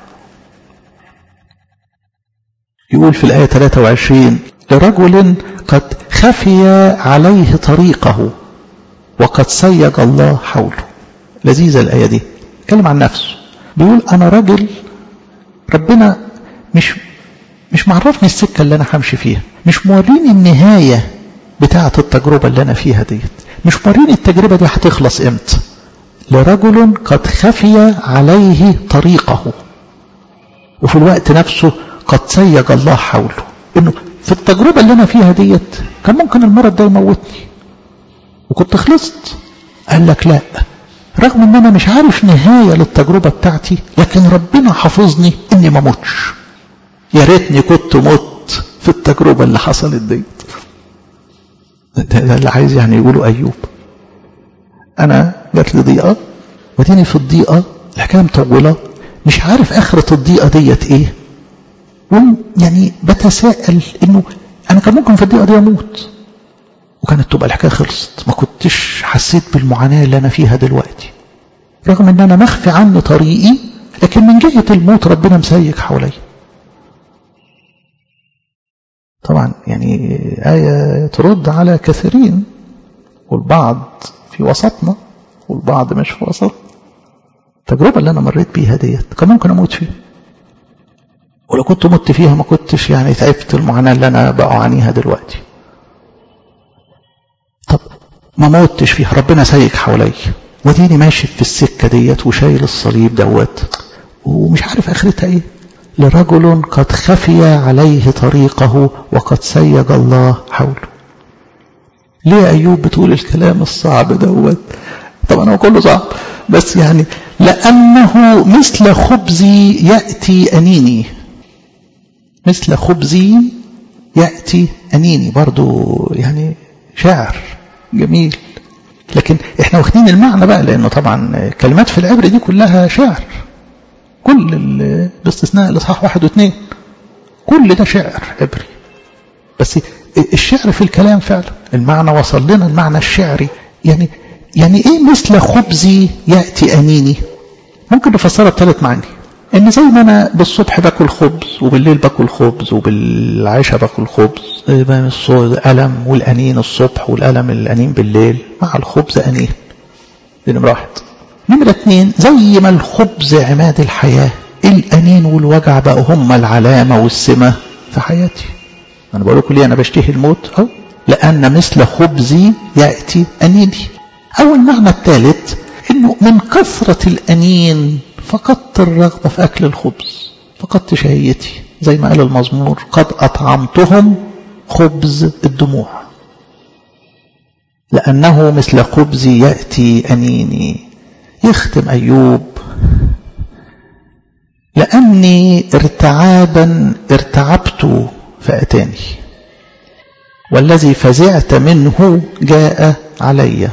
يقول في الآية 23 لرجل قد خفي عليه طريقه وقد سيج الله حوله لذيذة الآية دي اتكلم عن نفسه بيقول أنا راجل ربنا مش مش معرفني السكة اللي أنا همشي فيها مش موريني النهاية بتاعة التجربة اللي أنا فيها ديت مش موريني التجربة دي هتخلص امتى لرجل قد خفي عليه طريقه وفي الوقت نفسه قد سيج الله حوله انه في التجربة اللي انا فيها ديت كان ممكن المرض ده يموتني وكنت خلصت قال لك لا رغم ان انا مش عارف نهاية للتجربة بتاعتي لكن ربنا حافظني اني ما موتش يا ريتني كنت مت في التجربة اللي حصلت ديت ده اللي عايز يعني يقوله أيوب أنا جات لي ضيقة وديني في الضيقة الحكاية مطولة مش عارف آخرة الضيقة ديت إيه يعني بتساءل إنه أنا كان ممكن في الضيقة دي أموت وكانت تبقى الحكاية خلصت ما كنتش حسيت بالمعاناة اللي أنا فيها دلوقتي رغم إن أنا مخفي عني طريقي لكن من جهة الموت ربنا مسيك حواليا طبعا يعني آية ترد على كثيرين والبعض في وسطنا والبعض مش في وسط التجربة اللي أنا مريت بيها ديت كان ممكن أموت فيها ولو كنت مت فيها ما كنتش يعني تعبت المعاناة اللي أنا بعانيها دلوقتي طب ما موتش فيها ربنا سايق حواليا وديني ماشي في السكة ديت وشايل الصليب دوت ومش عارف آخرتها إيه لرجل قد خفي عليه طريقه وقد سيج الله حوله ليه أيوب بتقول الكلام الصعب دوت طبعا هو كله صعب بس يعني لأنه مثل خبزي يأتي أنيني مثل خبزي يأتي أنيني برضو يعني شعر جميل لكن احنا واخدين المعنى بقى لأنه طبعا كلمات في العبر دي كلها شعر كل باستثناء الإصحاح واحد واثنين كل ده شعر عبري بس الشعر في الكلام فعلا المعنى وصل لنا المعنى الشعري يعني يعني ايه مثل خبزي يأتي أنيني ممكن نفسرها بثلاث معاني ان زي ما انا بالصبح باكل خبز وبالليل باكل خبز وبالعشاء باكل خبز الألم والأنين الصبح والألم الأنين بالليل مع الخبز أنين دي نمرة واحد نمرة اتنين زي ما الخبز عماد الحياة الأنين والوجع بقوا هم العلامة والسمة في حياتي أنا بقول لكم ليه أنا بشتهي الموت أو لأن مثل خبزي يأتي أنيني أو المعنى الثالث إنه من كثرة الأنين فقدت الرغبة في أكل الخبز فقدت شهيتي زي ما قال المزمور قد أطعمتهم خبز الدموع لأنه مثل خبزي يأتي أنيني يختم أيوب لأني ارتعابا ارتعبت فأتاني والذي فزعت منه جاء علي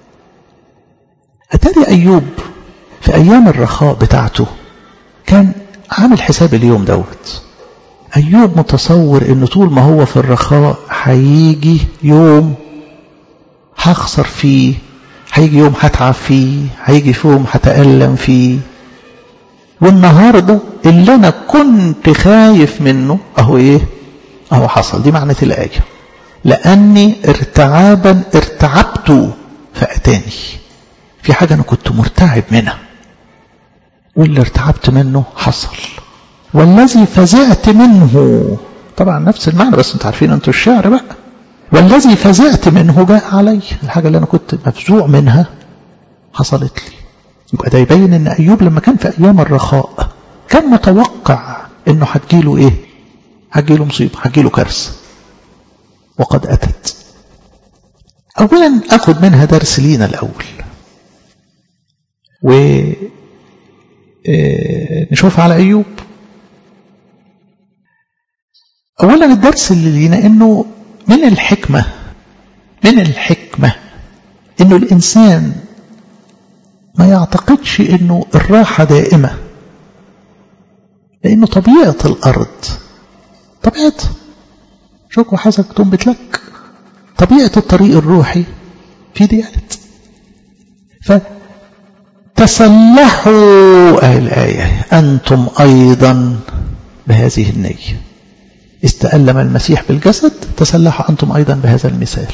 أتاري أيوب في أيام الرخاء بتاعته كان عامل حساب اليوم دوت أيوب متصور إنه طول ما هو في الرخاء هيجي يوم هخسر فيه هيجي يوم هتعب فيه هيجي في يوم هتألم فيه والنهاردة اللي أنا كنت خايف منه أهو إيه أهو حصل دي معنى الآية لأني ارتعابا ارتعبت فأتاني في حاجة أنا كنت مرتعب منها واللي ارتعبت منه حصل والذي فزعت منه طبعا نفس المعنى بس انتوا عارفين انتوا الشعر بقى والذي فزعت منه جاء علي الحاجة اللي أنا كنت مفزوع منها حصلت لي يبقى ده يبين ان أيوب لما كان في أيام الرخاء كان متوقع انه هتجيله ايه هتجيله مصيبة هتجيله كارثة وقد أتت أولا أخذ منها درس لينا الأول و نشوف على أيوب أولا الدرس اللي لينا أنه من الحكمة من الحكمة أنه الإنسان ما يعتقدش أنه الراحة دائمة لأنه طبيعة الأرض طبيعتها شوك وحسك تنبت لك طبيعة الطريق الروحي في ديانة فتسلحوا الآية أنتم أيضا بهذه النية استألم المسيح بالجسد تسلحوا أنتم أيضا بهذا المثال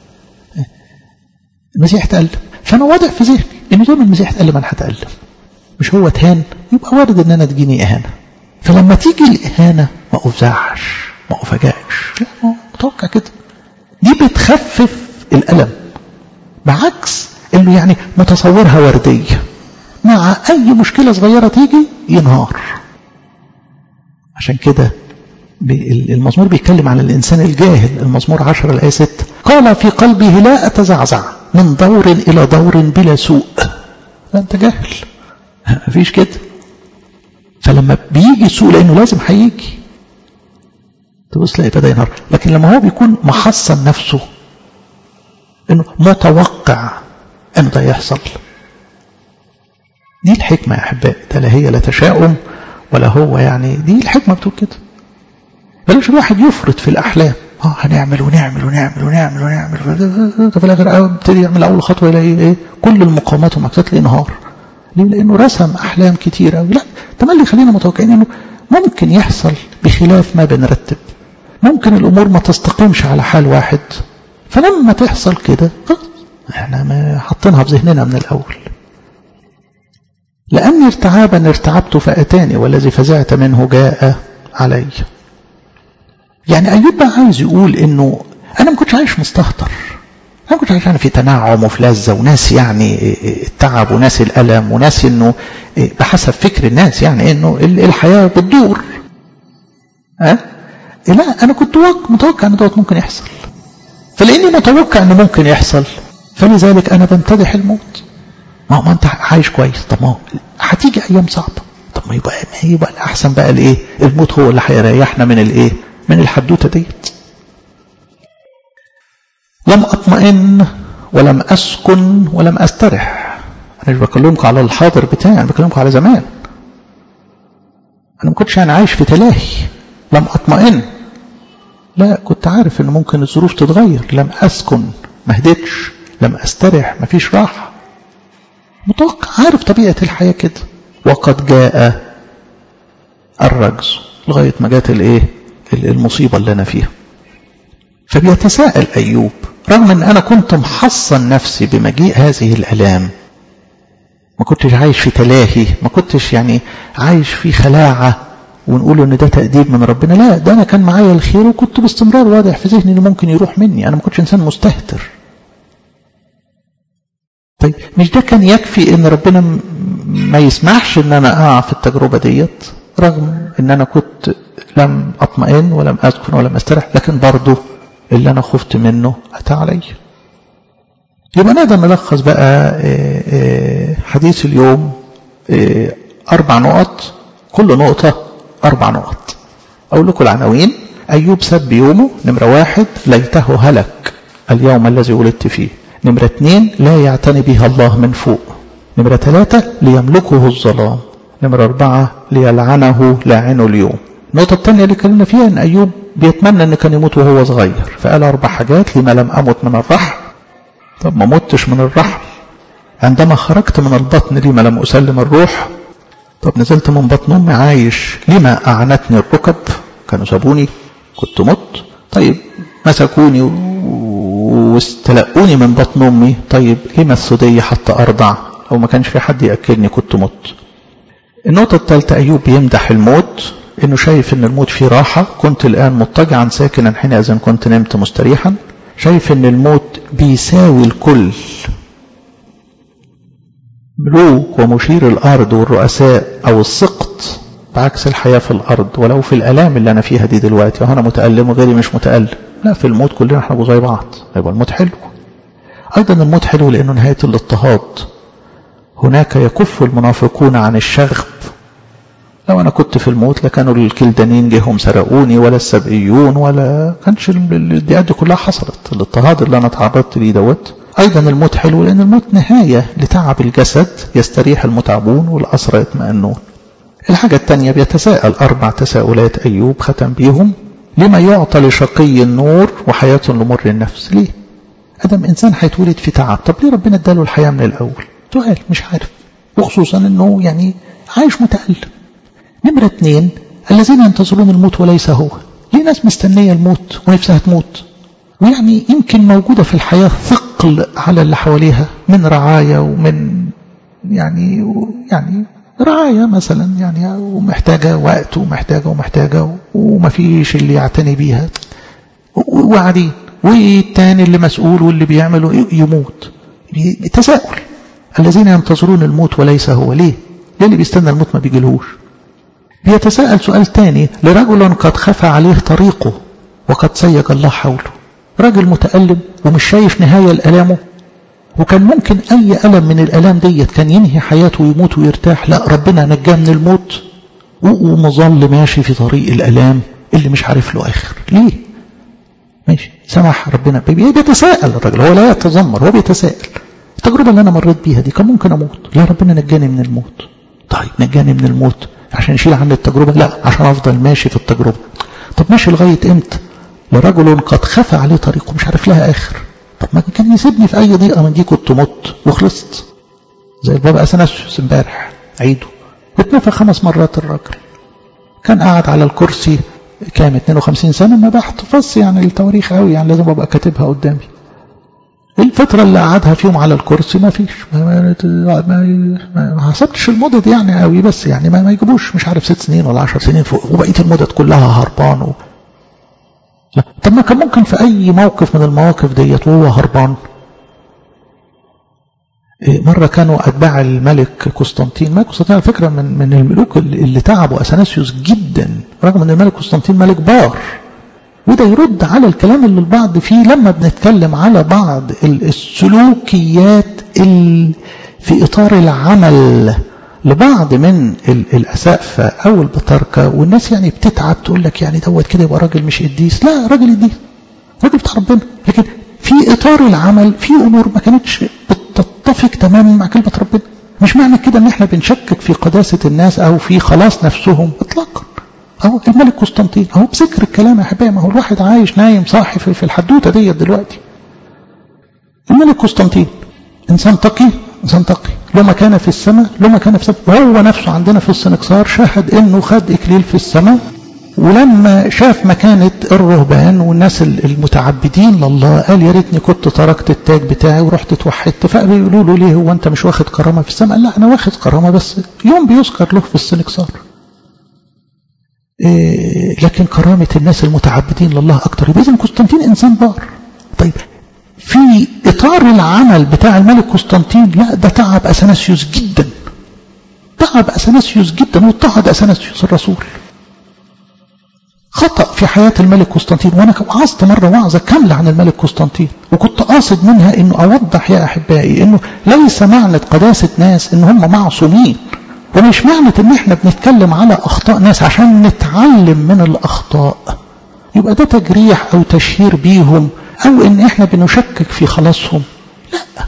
المسيح تألم فأنا واضح في ذهني إن طول المسيح تألم أنا هتألم مش هو تهان يبقى وارد إن أنا تجيني إهانة فلما تيجي الإهانة ما أفزعش ما أفجعش لا ما متوقع كده دي بتخفف الألم بعكس إنه يعني متصورها وردية مع أي مشكلة صغيرة تيجي ينهار عشان كده المزمور بيتكلم عن الإنسان الجاهل المزمور عشر الآية 6 قال في قلبه لا أتزعزع من دور إلى دور بلا سوء لا أنت جاهل مفيش كده فلما بيجي سوء لأنه لازم هيجي تبص تلاقي بدأ ينهار لكن لما هو بيكون محصن نفسه انه متوقع انه ده يحصل دي الحكمة يا أحبائي ده لا هي لا تشاؤم ولا هو يعني دي الحكمة بتقول كده بلاش الواحد يفرط في الأحلام اه هنعمل ونعمل ونعمل ونعمل ونعمل في الآخر ابتدي يعمل أول خطوة يلاقي إيه كل المقاومات ومعكسات تلاقيه انهار ليه؟ لأنه رسم أحلام كتير أوي لا تملي خلينا متوقعين إنه ممكن يحصل بخلاف ما بنرتب ممكن الأمور ما تستقيمش على حال واحد فلما تحصل كده احنا ما حاطينها بذهننا من الأول لأني ارتعابا ارتعبت فأتاني والذي فزعت منه جاء علي يعني أيوب بقى عايز يقول إنه أنا ما كنتش عايش مستهتر أنا كنت عايش أنا في تنعم وفي لذة وناس يعني التعب وناس الألم وناس إنه بحسب فكر الناس يعني إنه الحياة بتدور أه؟ لا أنا كنت متوقع إن دوت ممكن يحصل فلأني متوقع إنه ممكن يحصل فلذلك أنا بمتدح الموت ما ما انت عايش كويس طب ما هو هتيجي ايام صعبه طب ما يبقى ما يبقى الاحسن بقى الايه الموت هو اللي هيريحنا من الايه من الحدوته ديت لم اطمئن ولم اسكن ولم استرح انا مش بكلمكم على الحاضر بتاعي انا بكلمكم على زمان انا ما كنتش انا عايش في تلاهي لم اطمئن لا كنت عارف ان ممكن الظروف تتغير لم اسكن ما هديتش لم استرح ما فيش راحه متوقع عارف طبيعه الحياه كده وقد جاء الرجز لغايه ما جت الايه المصيبه اللي انا فيها فبيتساءل ايوب رغم ان انا كنت محصن نفسي بمجيء هذه الالام ما كنتش عايش في تلاهي ما كنتش يعني عايش في خلاعه ونقول ان ده تأديب من ربنا لا ده انا كان معايا الخير وكنت باستمرار واضح في ذهني انه ممكن يروح مني انا ما كنتش انسان مستهتر طيب مش ده كان يكفي ان ربنا ما يسمحش ان انا اقع في التجربه ديت رغم ان انا كنت لم اطمئن ولم اسكن ولم استرح لكن برضه اللي انا خفت منه اتى علي يبقى نقدر نلخص بقى حديث اليوم اربع نقط كل نقطه أربع نقط أقول لكم العناوين أيوب سب يومه نمرة واحد ليته هلك اليوم الذي ولدت فيه نمرة اثنين لا يعتني بها الله من فوق نمرة ثلاثة ليملكه الظلام نمرة أربعة ليلعنه لاعنه اليوم النقطة الثانية اللي اتكلمنا فيها أن أيوب بيتمنى أن كان يموت وهو صغير فقال أربع حاجات لما لم أمت من الرحم طب ما متش من الرحم عندما خرجت من البطن لما لم أسلم الروح طب نزلت من بطن امي عايش لما اعنتني الركب كانوا سابوني كنت مت طيب مسكوني واستلقوني من بطن امي طيب لما الثدي حتى ارضع او ما كانش في حد ياكلني كنت مت النقطه الثالثه ايوب يمدح الموت انه شايف ان الموت فيه راحه كنت الان مضطجعا ساكنا حينئذ كنت نمت مستريحا شايف ان الموت بيساوي الكل ملوك ومشير الأرض والرؤساء أو السقط بعكس الحياة في الأرض ولو في الألام اللي أنا فيها دي دلوقتي وأنا متألم وغيري مش متألم لا في الموت كلنا احنا زي بعض يبقى الموت حلو أيضا الموت حلو لأنه نهاية الاضطهاد هناك يكف المنافقون عن الشغب لو أنا كنت في الموت لكانوا الكلدانين جيهم سرقوني ولا السبئيون ولا كانش الديات دي كلها حصلت الاضطهاد اللي أنا تعرضت ليه دوت أيضا الموت حلو لأن الموت نهاية لتعب الجسد يستريح المتعبون والأسرى يطمئنون الحاجة الثانية بيتساءل أربع تساؤلات أيوب ختم بيهم لما يعطى لشقي النور وحياة لمر النفس ليه أدم إنسان هيتولد في تعب طب ليه ربنا اداله الحياة من الأول سؤال مش عارف وخصوصا أنه يعني عايش متألم نمرة اثنين الذين ينتظرون الموت وليس هو ليه ناس مستنية الموت ونفسها تموت ويعني يمكن موجودة في الحياة ثقل على اللي حواليها من رعاية ومن يعني يعني رعاية مثلا يعني ومحتاجة وقت ومحتاجة ومحتاجة ومفيش اللي يعتني بيها وقاعدين والتاني اللي مسؤول واللي بيعمله يموت تساؤل الذين ينتظرون الموت وليس هو ليه ليه اللي بيستنى الموت ما بيجيلهوش بيتساءل سؤال تاني لرجل قد خفى عليه طريقه وقد سيج الله حوله راجل متألم ومش شايف نهاية لألامه وكان ممكن أي ألم من الألام ديت كان ينهي حياته ويموت ويرتاح لا ربنا نجاه من الموت ومظل ماشي في طريق الألام اللي مش عارف له آخر ليه ماشي سمح ربنا بيتساءل الراجل هو لا يتذمر هو بيتساءل التجربة اللي أنا مريت بيها دي كان ممكن أموت لا ربنا نجاني من الموت طيب نجاني من الموت عشان يشيل عني التجربة لا عشان أفضل ماشي في التجربة طب ماشي لغاية إمتى لرجل قد خفى عليه طريقه مش عارف لها آخر طب ما كان يسيبني في أي ضيقة من دي كنت مت وخلصت زي البابا أثناسيوس امبارح عيده اتنفى خمس مرات الراجل كان قاعد على الكرسي كام 52 سنة ما بحتفظ يعني التواريخ قوي يعني لازم ابقى كاتبها قدامي الفترة اللي قعدها فيهم على الكرسي ما فيش ما, ما, ما, ما حسبتش المدد يعني قوي بس يعني ما, ما يجيبوش مش عارف ست سنين ولا عشر سنين فوق وبقية المدد كلها هربان و... لا طب ما كان ممكن في أي موقف من المواقف ديت وهو هربان مرة كانوا أتباع الملك قسطنطين ملك قسطنطين على فكرة من, من الملوك اللي تعبوا أثناسيوس جدا رغم أن الملك قسطنطين ملك بار وده يرد على الكلام اللي البعض فيه لما بنتكلم على بعض السلوكيات في إطار العمل لبعض من الأسقفة أو البطاركة والناس يعني بتتعب تقول لك يعني دوت كده يبقى راجل مش قديس لا راجل قديس راجل بتاع ربنا لكن في إطار العمل في أمور ما كانتش بتتفق تماما مع كلمة ربنا مش معنى كده ان احنا بنشكك في قداسة الناس او في خلاص نفسهم اطلاقا اهو الملك قسطنطين اهو بذكر الكلام يا احبائي ما هو الواحد عايش نايم صاحي في الحدوته ديت دلوقتي الملك قسطنطين انسان تقي انسان تقي له مكانه في السماء له مكانه في السماء وهو نفسه عندنا في السنكسار شهد انه خد اكليل في السماء ولما شاف مكانة الرهبان والناس المتعبدين لله قال يا ريتني كنت تركت التاج بتاعي ورحت اتوحدت فبيقولوا له ليه هو انت مش واخد كرامة في السماء لا انا واخد كرامة بس يوم بيذكر له في السنكسار إيه لكن كرامة الناس المتعبدين لله اكتر يبقى اذا قسطنطين انسان بار طيب في اطار العمل بتاع الملك قسطنطين لا ده تعب اثناسيوس جدا تعب اثناسيوس جدا واضطهد اثناسيوس الرسول خطأ في حياة الملك قسطنطين وأنا وعظت مرة وعظة كاملة عن الملك قسطنطين وكنت قاصد منها أنه أوضح يا أحبائي أنه ليس معنى قداسة ناس أن هم معصومين ومش معنى أن احنا بنتكلم على أخطاء ناس عشان نتعلم من الأخطاء يبقى ده تجريح أو تشهير بيهم أو أن احنا بنشكك في خلاصهم لا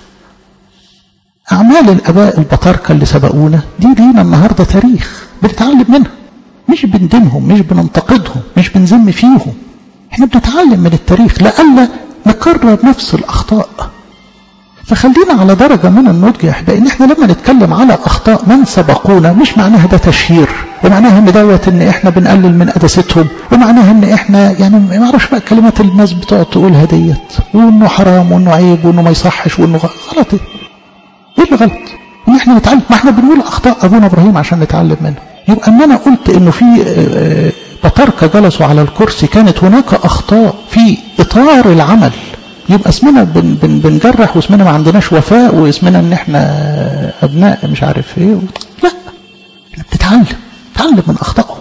أعمال الأباء البطاركة اللي سبقونا دي لينا النهاردة تاريخ بنتعلم منها مش بندينهم مش بننتقدهم مش بنذم فيهم احنا بنتعلم من التاريخ لألا نكرر نفس الأخطاء فخلينا على درجة من النضج يا أحبائي إن احنا لما نتكلم على أخطاء من سبقونا مش معناها ده تشهير ومعناها إن دوت إن احنا بنقلل من قداستهم ومعناها إن احنا يعني ما اعرفش بقى كلمات الناس بتقعد تقولها ديت وإنه حرام وإنه عيب وإنه ما يصحش وإنه غلط إيه؟ إيه اللي غلط؟ إن احنا نتعلم ما احنا بنقول أخطاء أبونا إبراهيم عشان نتعلم منها يبقى ان انا قلت انه في بطاركة جلسوا على الكرسي كانت هناك اخطاء في اطار العمل يبقى اسمنا بن بن بنجرح واسمنا ما عندناش وفاء واسمنا ان احنا ابناء مش عارف ايه لا احنا بنتعلم نتعلم من اخطائهم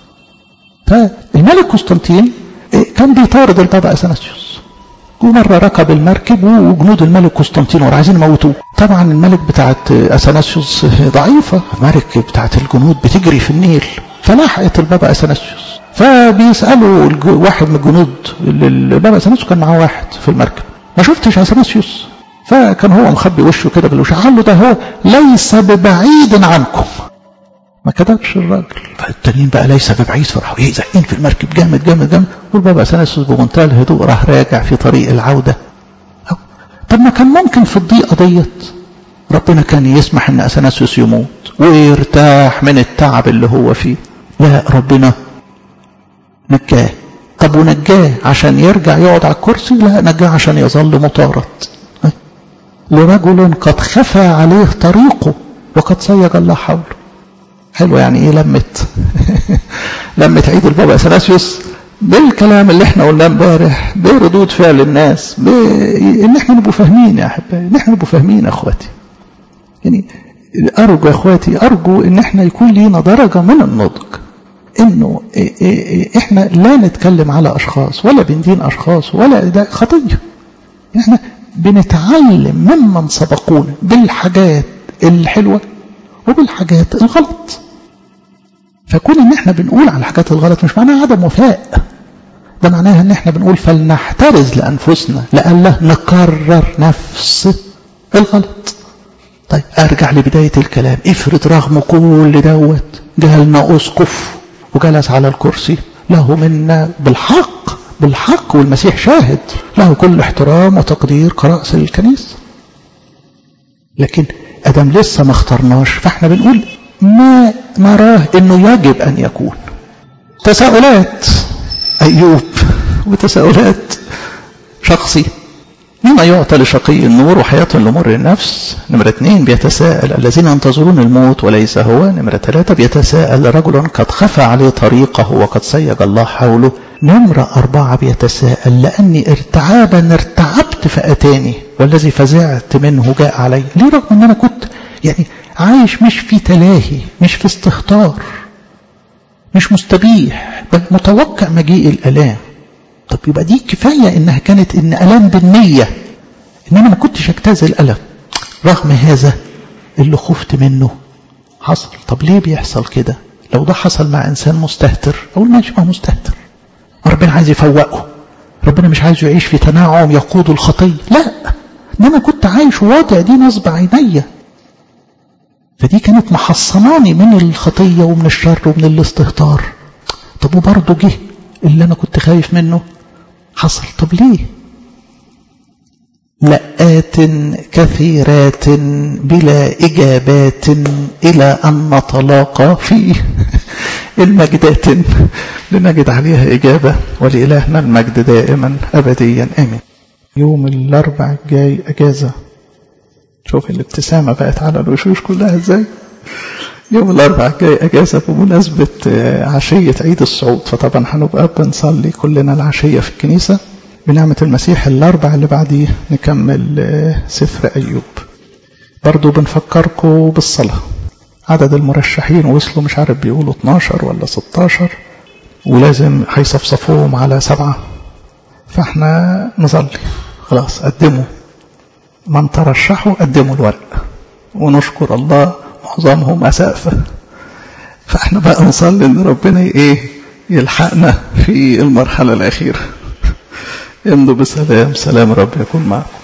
فالملك قسطنطين كان بيطارد البابا اثناسيوس ومرة ركب المركب وجنود الملك قسطنطين عايزين يموتوه طبعا الملك بتاعت اثناسيوس ضعيفة الملك بتاعت الجنود بتجري في النيل فلحقت البابا اثناسيوس فبيسألوا واحد من الجنود البابا اثناسيوس كان معاه واحد في المركب ما شفتش اثناسيوس فكان هو مخبي وشه كده بالوش قال له ده هو ليس ببعيد عنكم ما كتبش الراجل فالتانيين بقى ليس ببعيد فراحوا ايه زقين في المركب جامد جامد جامد والبابا اثناسيوس بمنتهى الهدوء راح راجع في طريق العوده طب ما كان ممكن في الضيقه ديت ربنا كان يسمح ان اثناسيوس يموت ويرتاح من التعب اللي هو فيه لا ربنا نجاه طب ونجاه عشان يرجع يقعد على الكرسي لا نجاه عشان يظل مطارد لرجل قد خفى عليه طريقه وقد صيغ الله حوله حلو يعني ايه لمت لمت عيد البابا اثناسيوس بالكلام اللي احنا قلناه امبارح بردود فعل الناس ب... ان احنا نبقوا فاهمين يا احبائي ان احنا نبقوا فاهمين يا اخواتي يعني ارجو يا اخواتي ارجو ان احنا يكون لينا درجه من النضج انه احنا لا نتكلم على اشخاص ولا بندين اشخاص ولا ده خطيه احنا بنتعلم ممن سبقونا بالحاجات الحلوه وبالحاجات الغلط فكون ان احنا بنقول على الحاجات الغلط مش معناها عدم وفاء ده معناها ان احنا بنقول فلنحترز لانفسنا لئلا نكرر نفس الغلط طيب ارجع لبداية الكلام افرض رغم كل دوت جالنا اسقف وجلس على الكرسي له منا بالحق بالحق والمسيح شاهد له كل احترام وتقدير كرأس الكنيسة لكن ادم لسه ما اخترناش فاحنا بنقول ما نراه انه يجب ان يكون تساؤلات ايوب وتساؤلات شخصي مما يعطى لشقي النور وحياة لمر النفس نمرة اثنين بيتساءل الذين ينتظرون الموت وليس هو نمرة ثلاثة بيتساءل رجل قد خفى عليه طريقه وقد سيج الله حوله نمرة أربعة بيتساءل لأني ارتعابا ارتعبت فأتاني والذي فزعت منه جاء علي ليه رغم أن أنا كنت يعني عايش مش في تلاهي مش في استهتار مش مستبيح بل متوقع مجيء الآلام طب يبقى دي كفاية إنها كانت إن ألام بالنية إن أنا ما كنتش أجتاز الألم رغم هذا اللي خفت منه حصل طب ليه بيحصل كده لو ده حصل مع إنسان مستهتر أقول ماشي ما مستهتر ربنا عايز يفوقه ربنا مش عايزه يعيش في تناعم يقود الخطية لا ده أنا كنت عايش واضع دي نصب عينيا فدي كانت محصناني من الخطية ومن الشر ومن الاستهتار طب وبرضه جه اللي أنا كنت خايف منه حصل طب ليه لآت كثيرات بلا إجابات إلى أن نتلاقى في المجدات لنجد عليها إجابة ولإلهنا المجد دائما أبديا آمين يوم الأربع الجاي أجازة شوف الابتسامة بقت على الوشوش كلها ازاي يوم الأربع الجاي أجازة بمناسبة عشية عيد الصعود فطبعا هنبقى بنصلي كلنا العشية في الكنيسة بنعمة المسيح الأربع اللي بعديه نكمل سفر أيوب برضو بنفكركم بالصلاة عدد المرشحين وصلوا مش عارف بيقولوا 12 ولا 16 ولازم هيصفصفوهم على سبعة فاحنا نصلي خلاص قدموا من ترشحوا قدموا الورق ونشكر الله معظمهم أسافة فاحنا بقى نصلي ان ربنا ايه يلحقنا في المرحلة الأخيرة امضوا بسلام سلام رب يكون معكم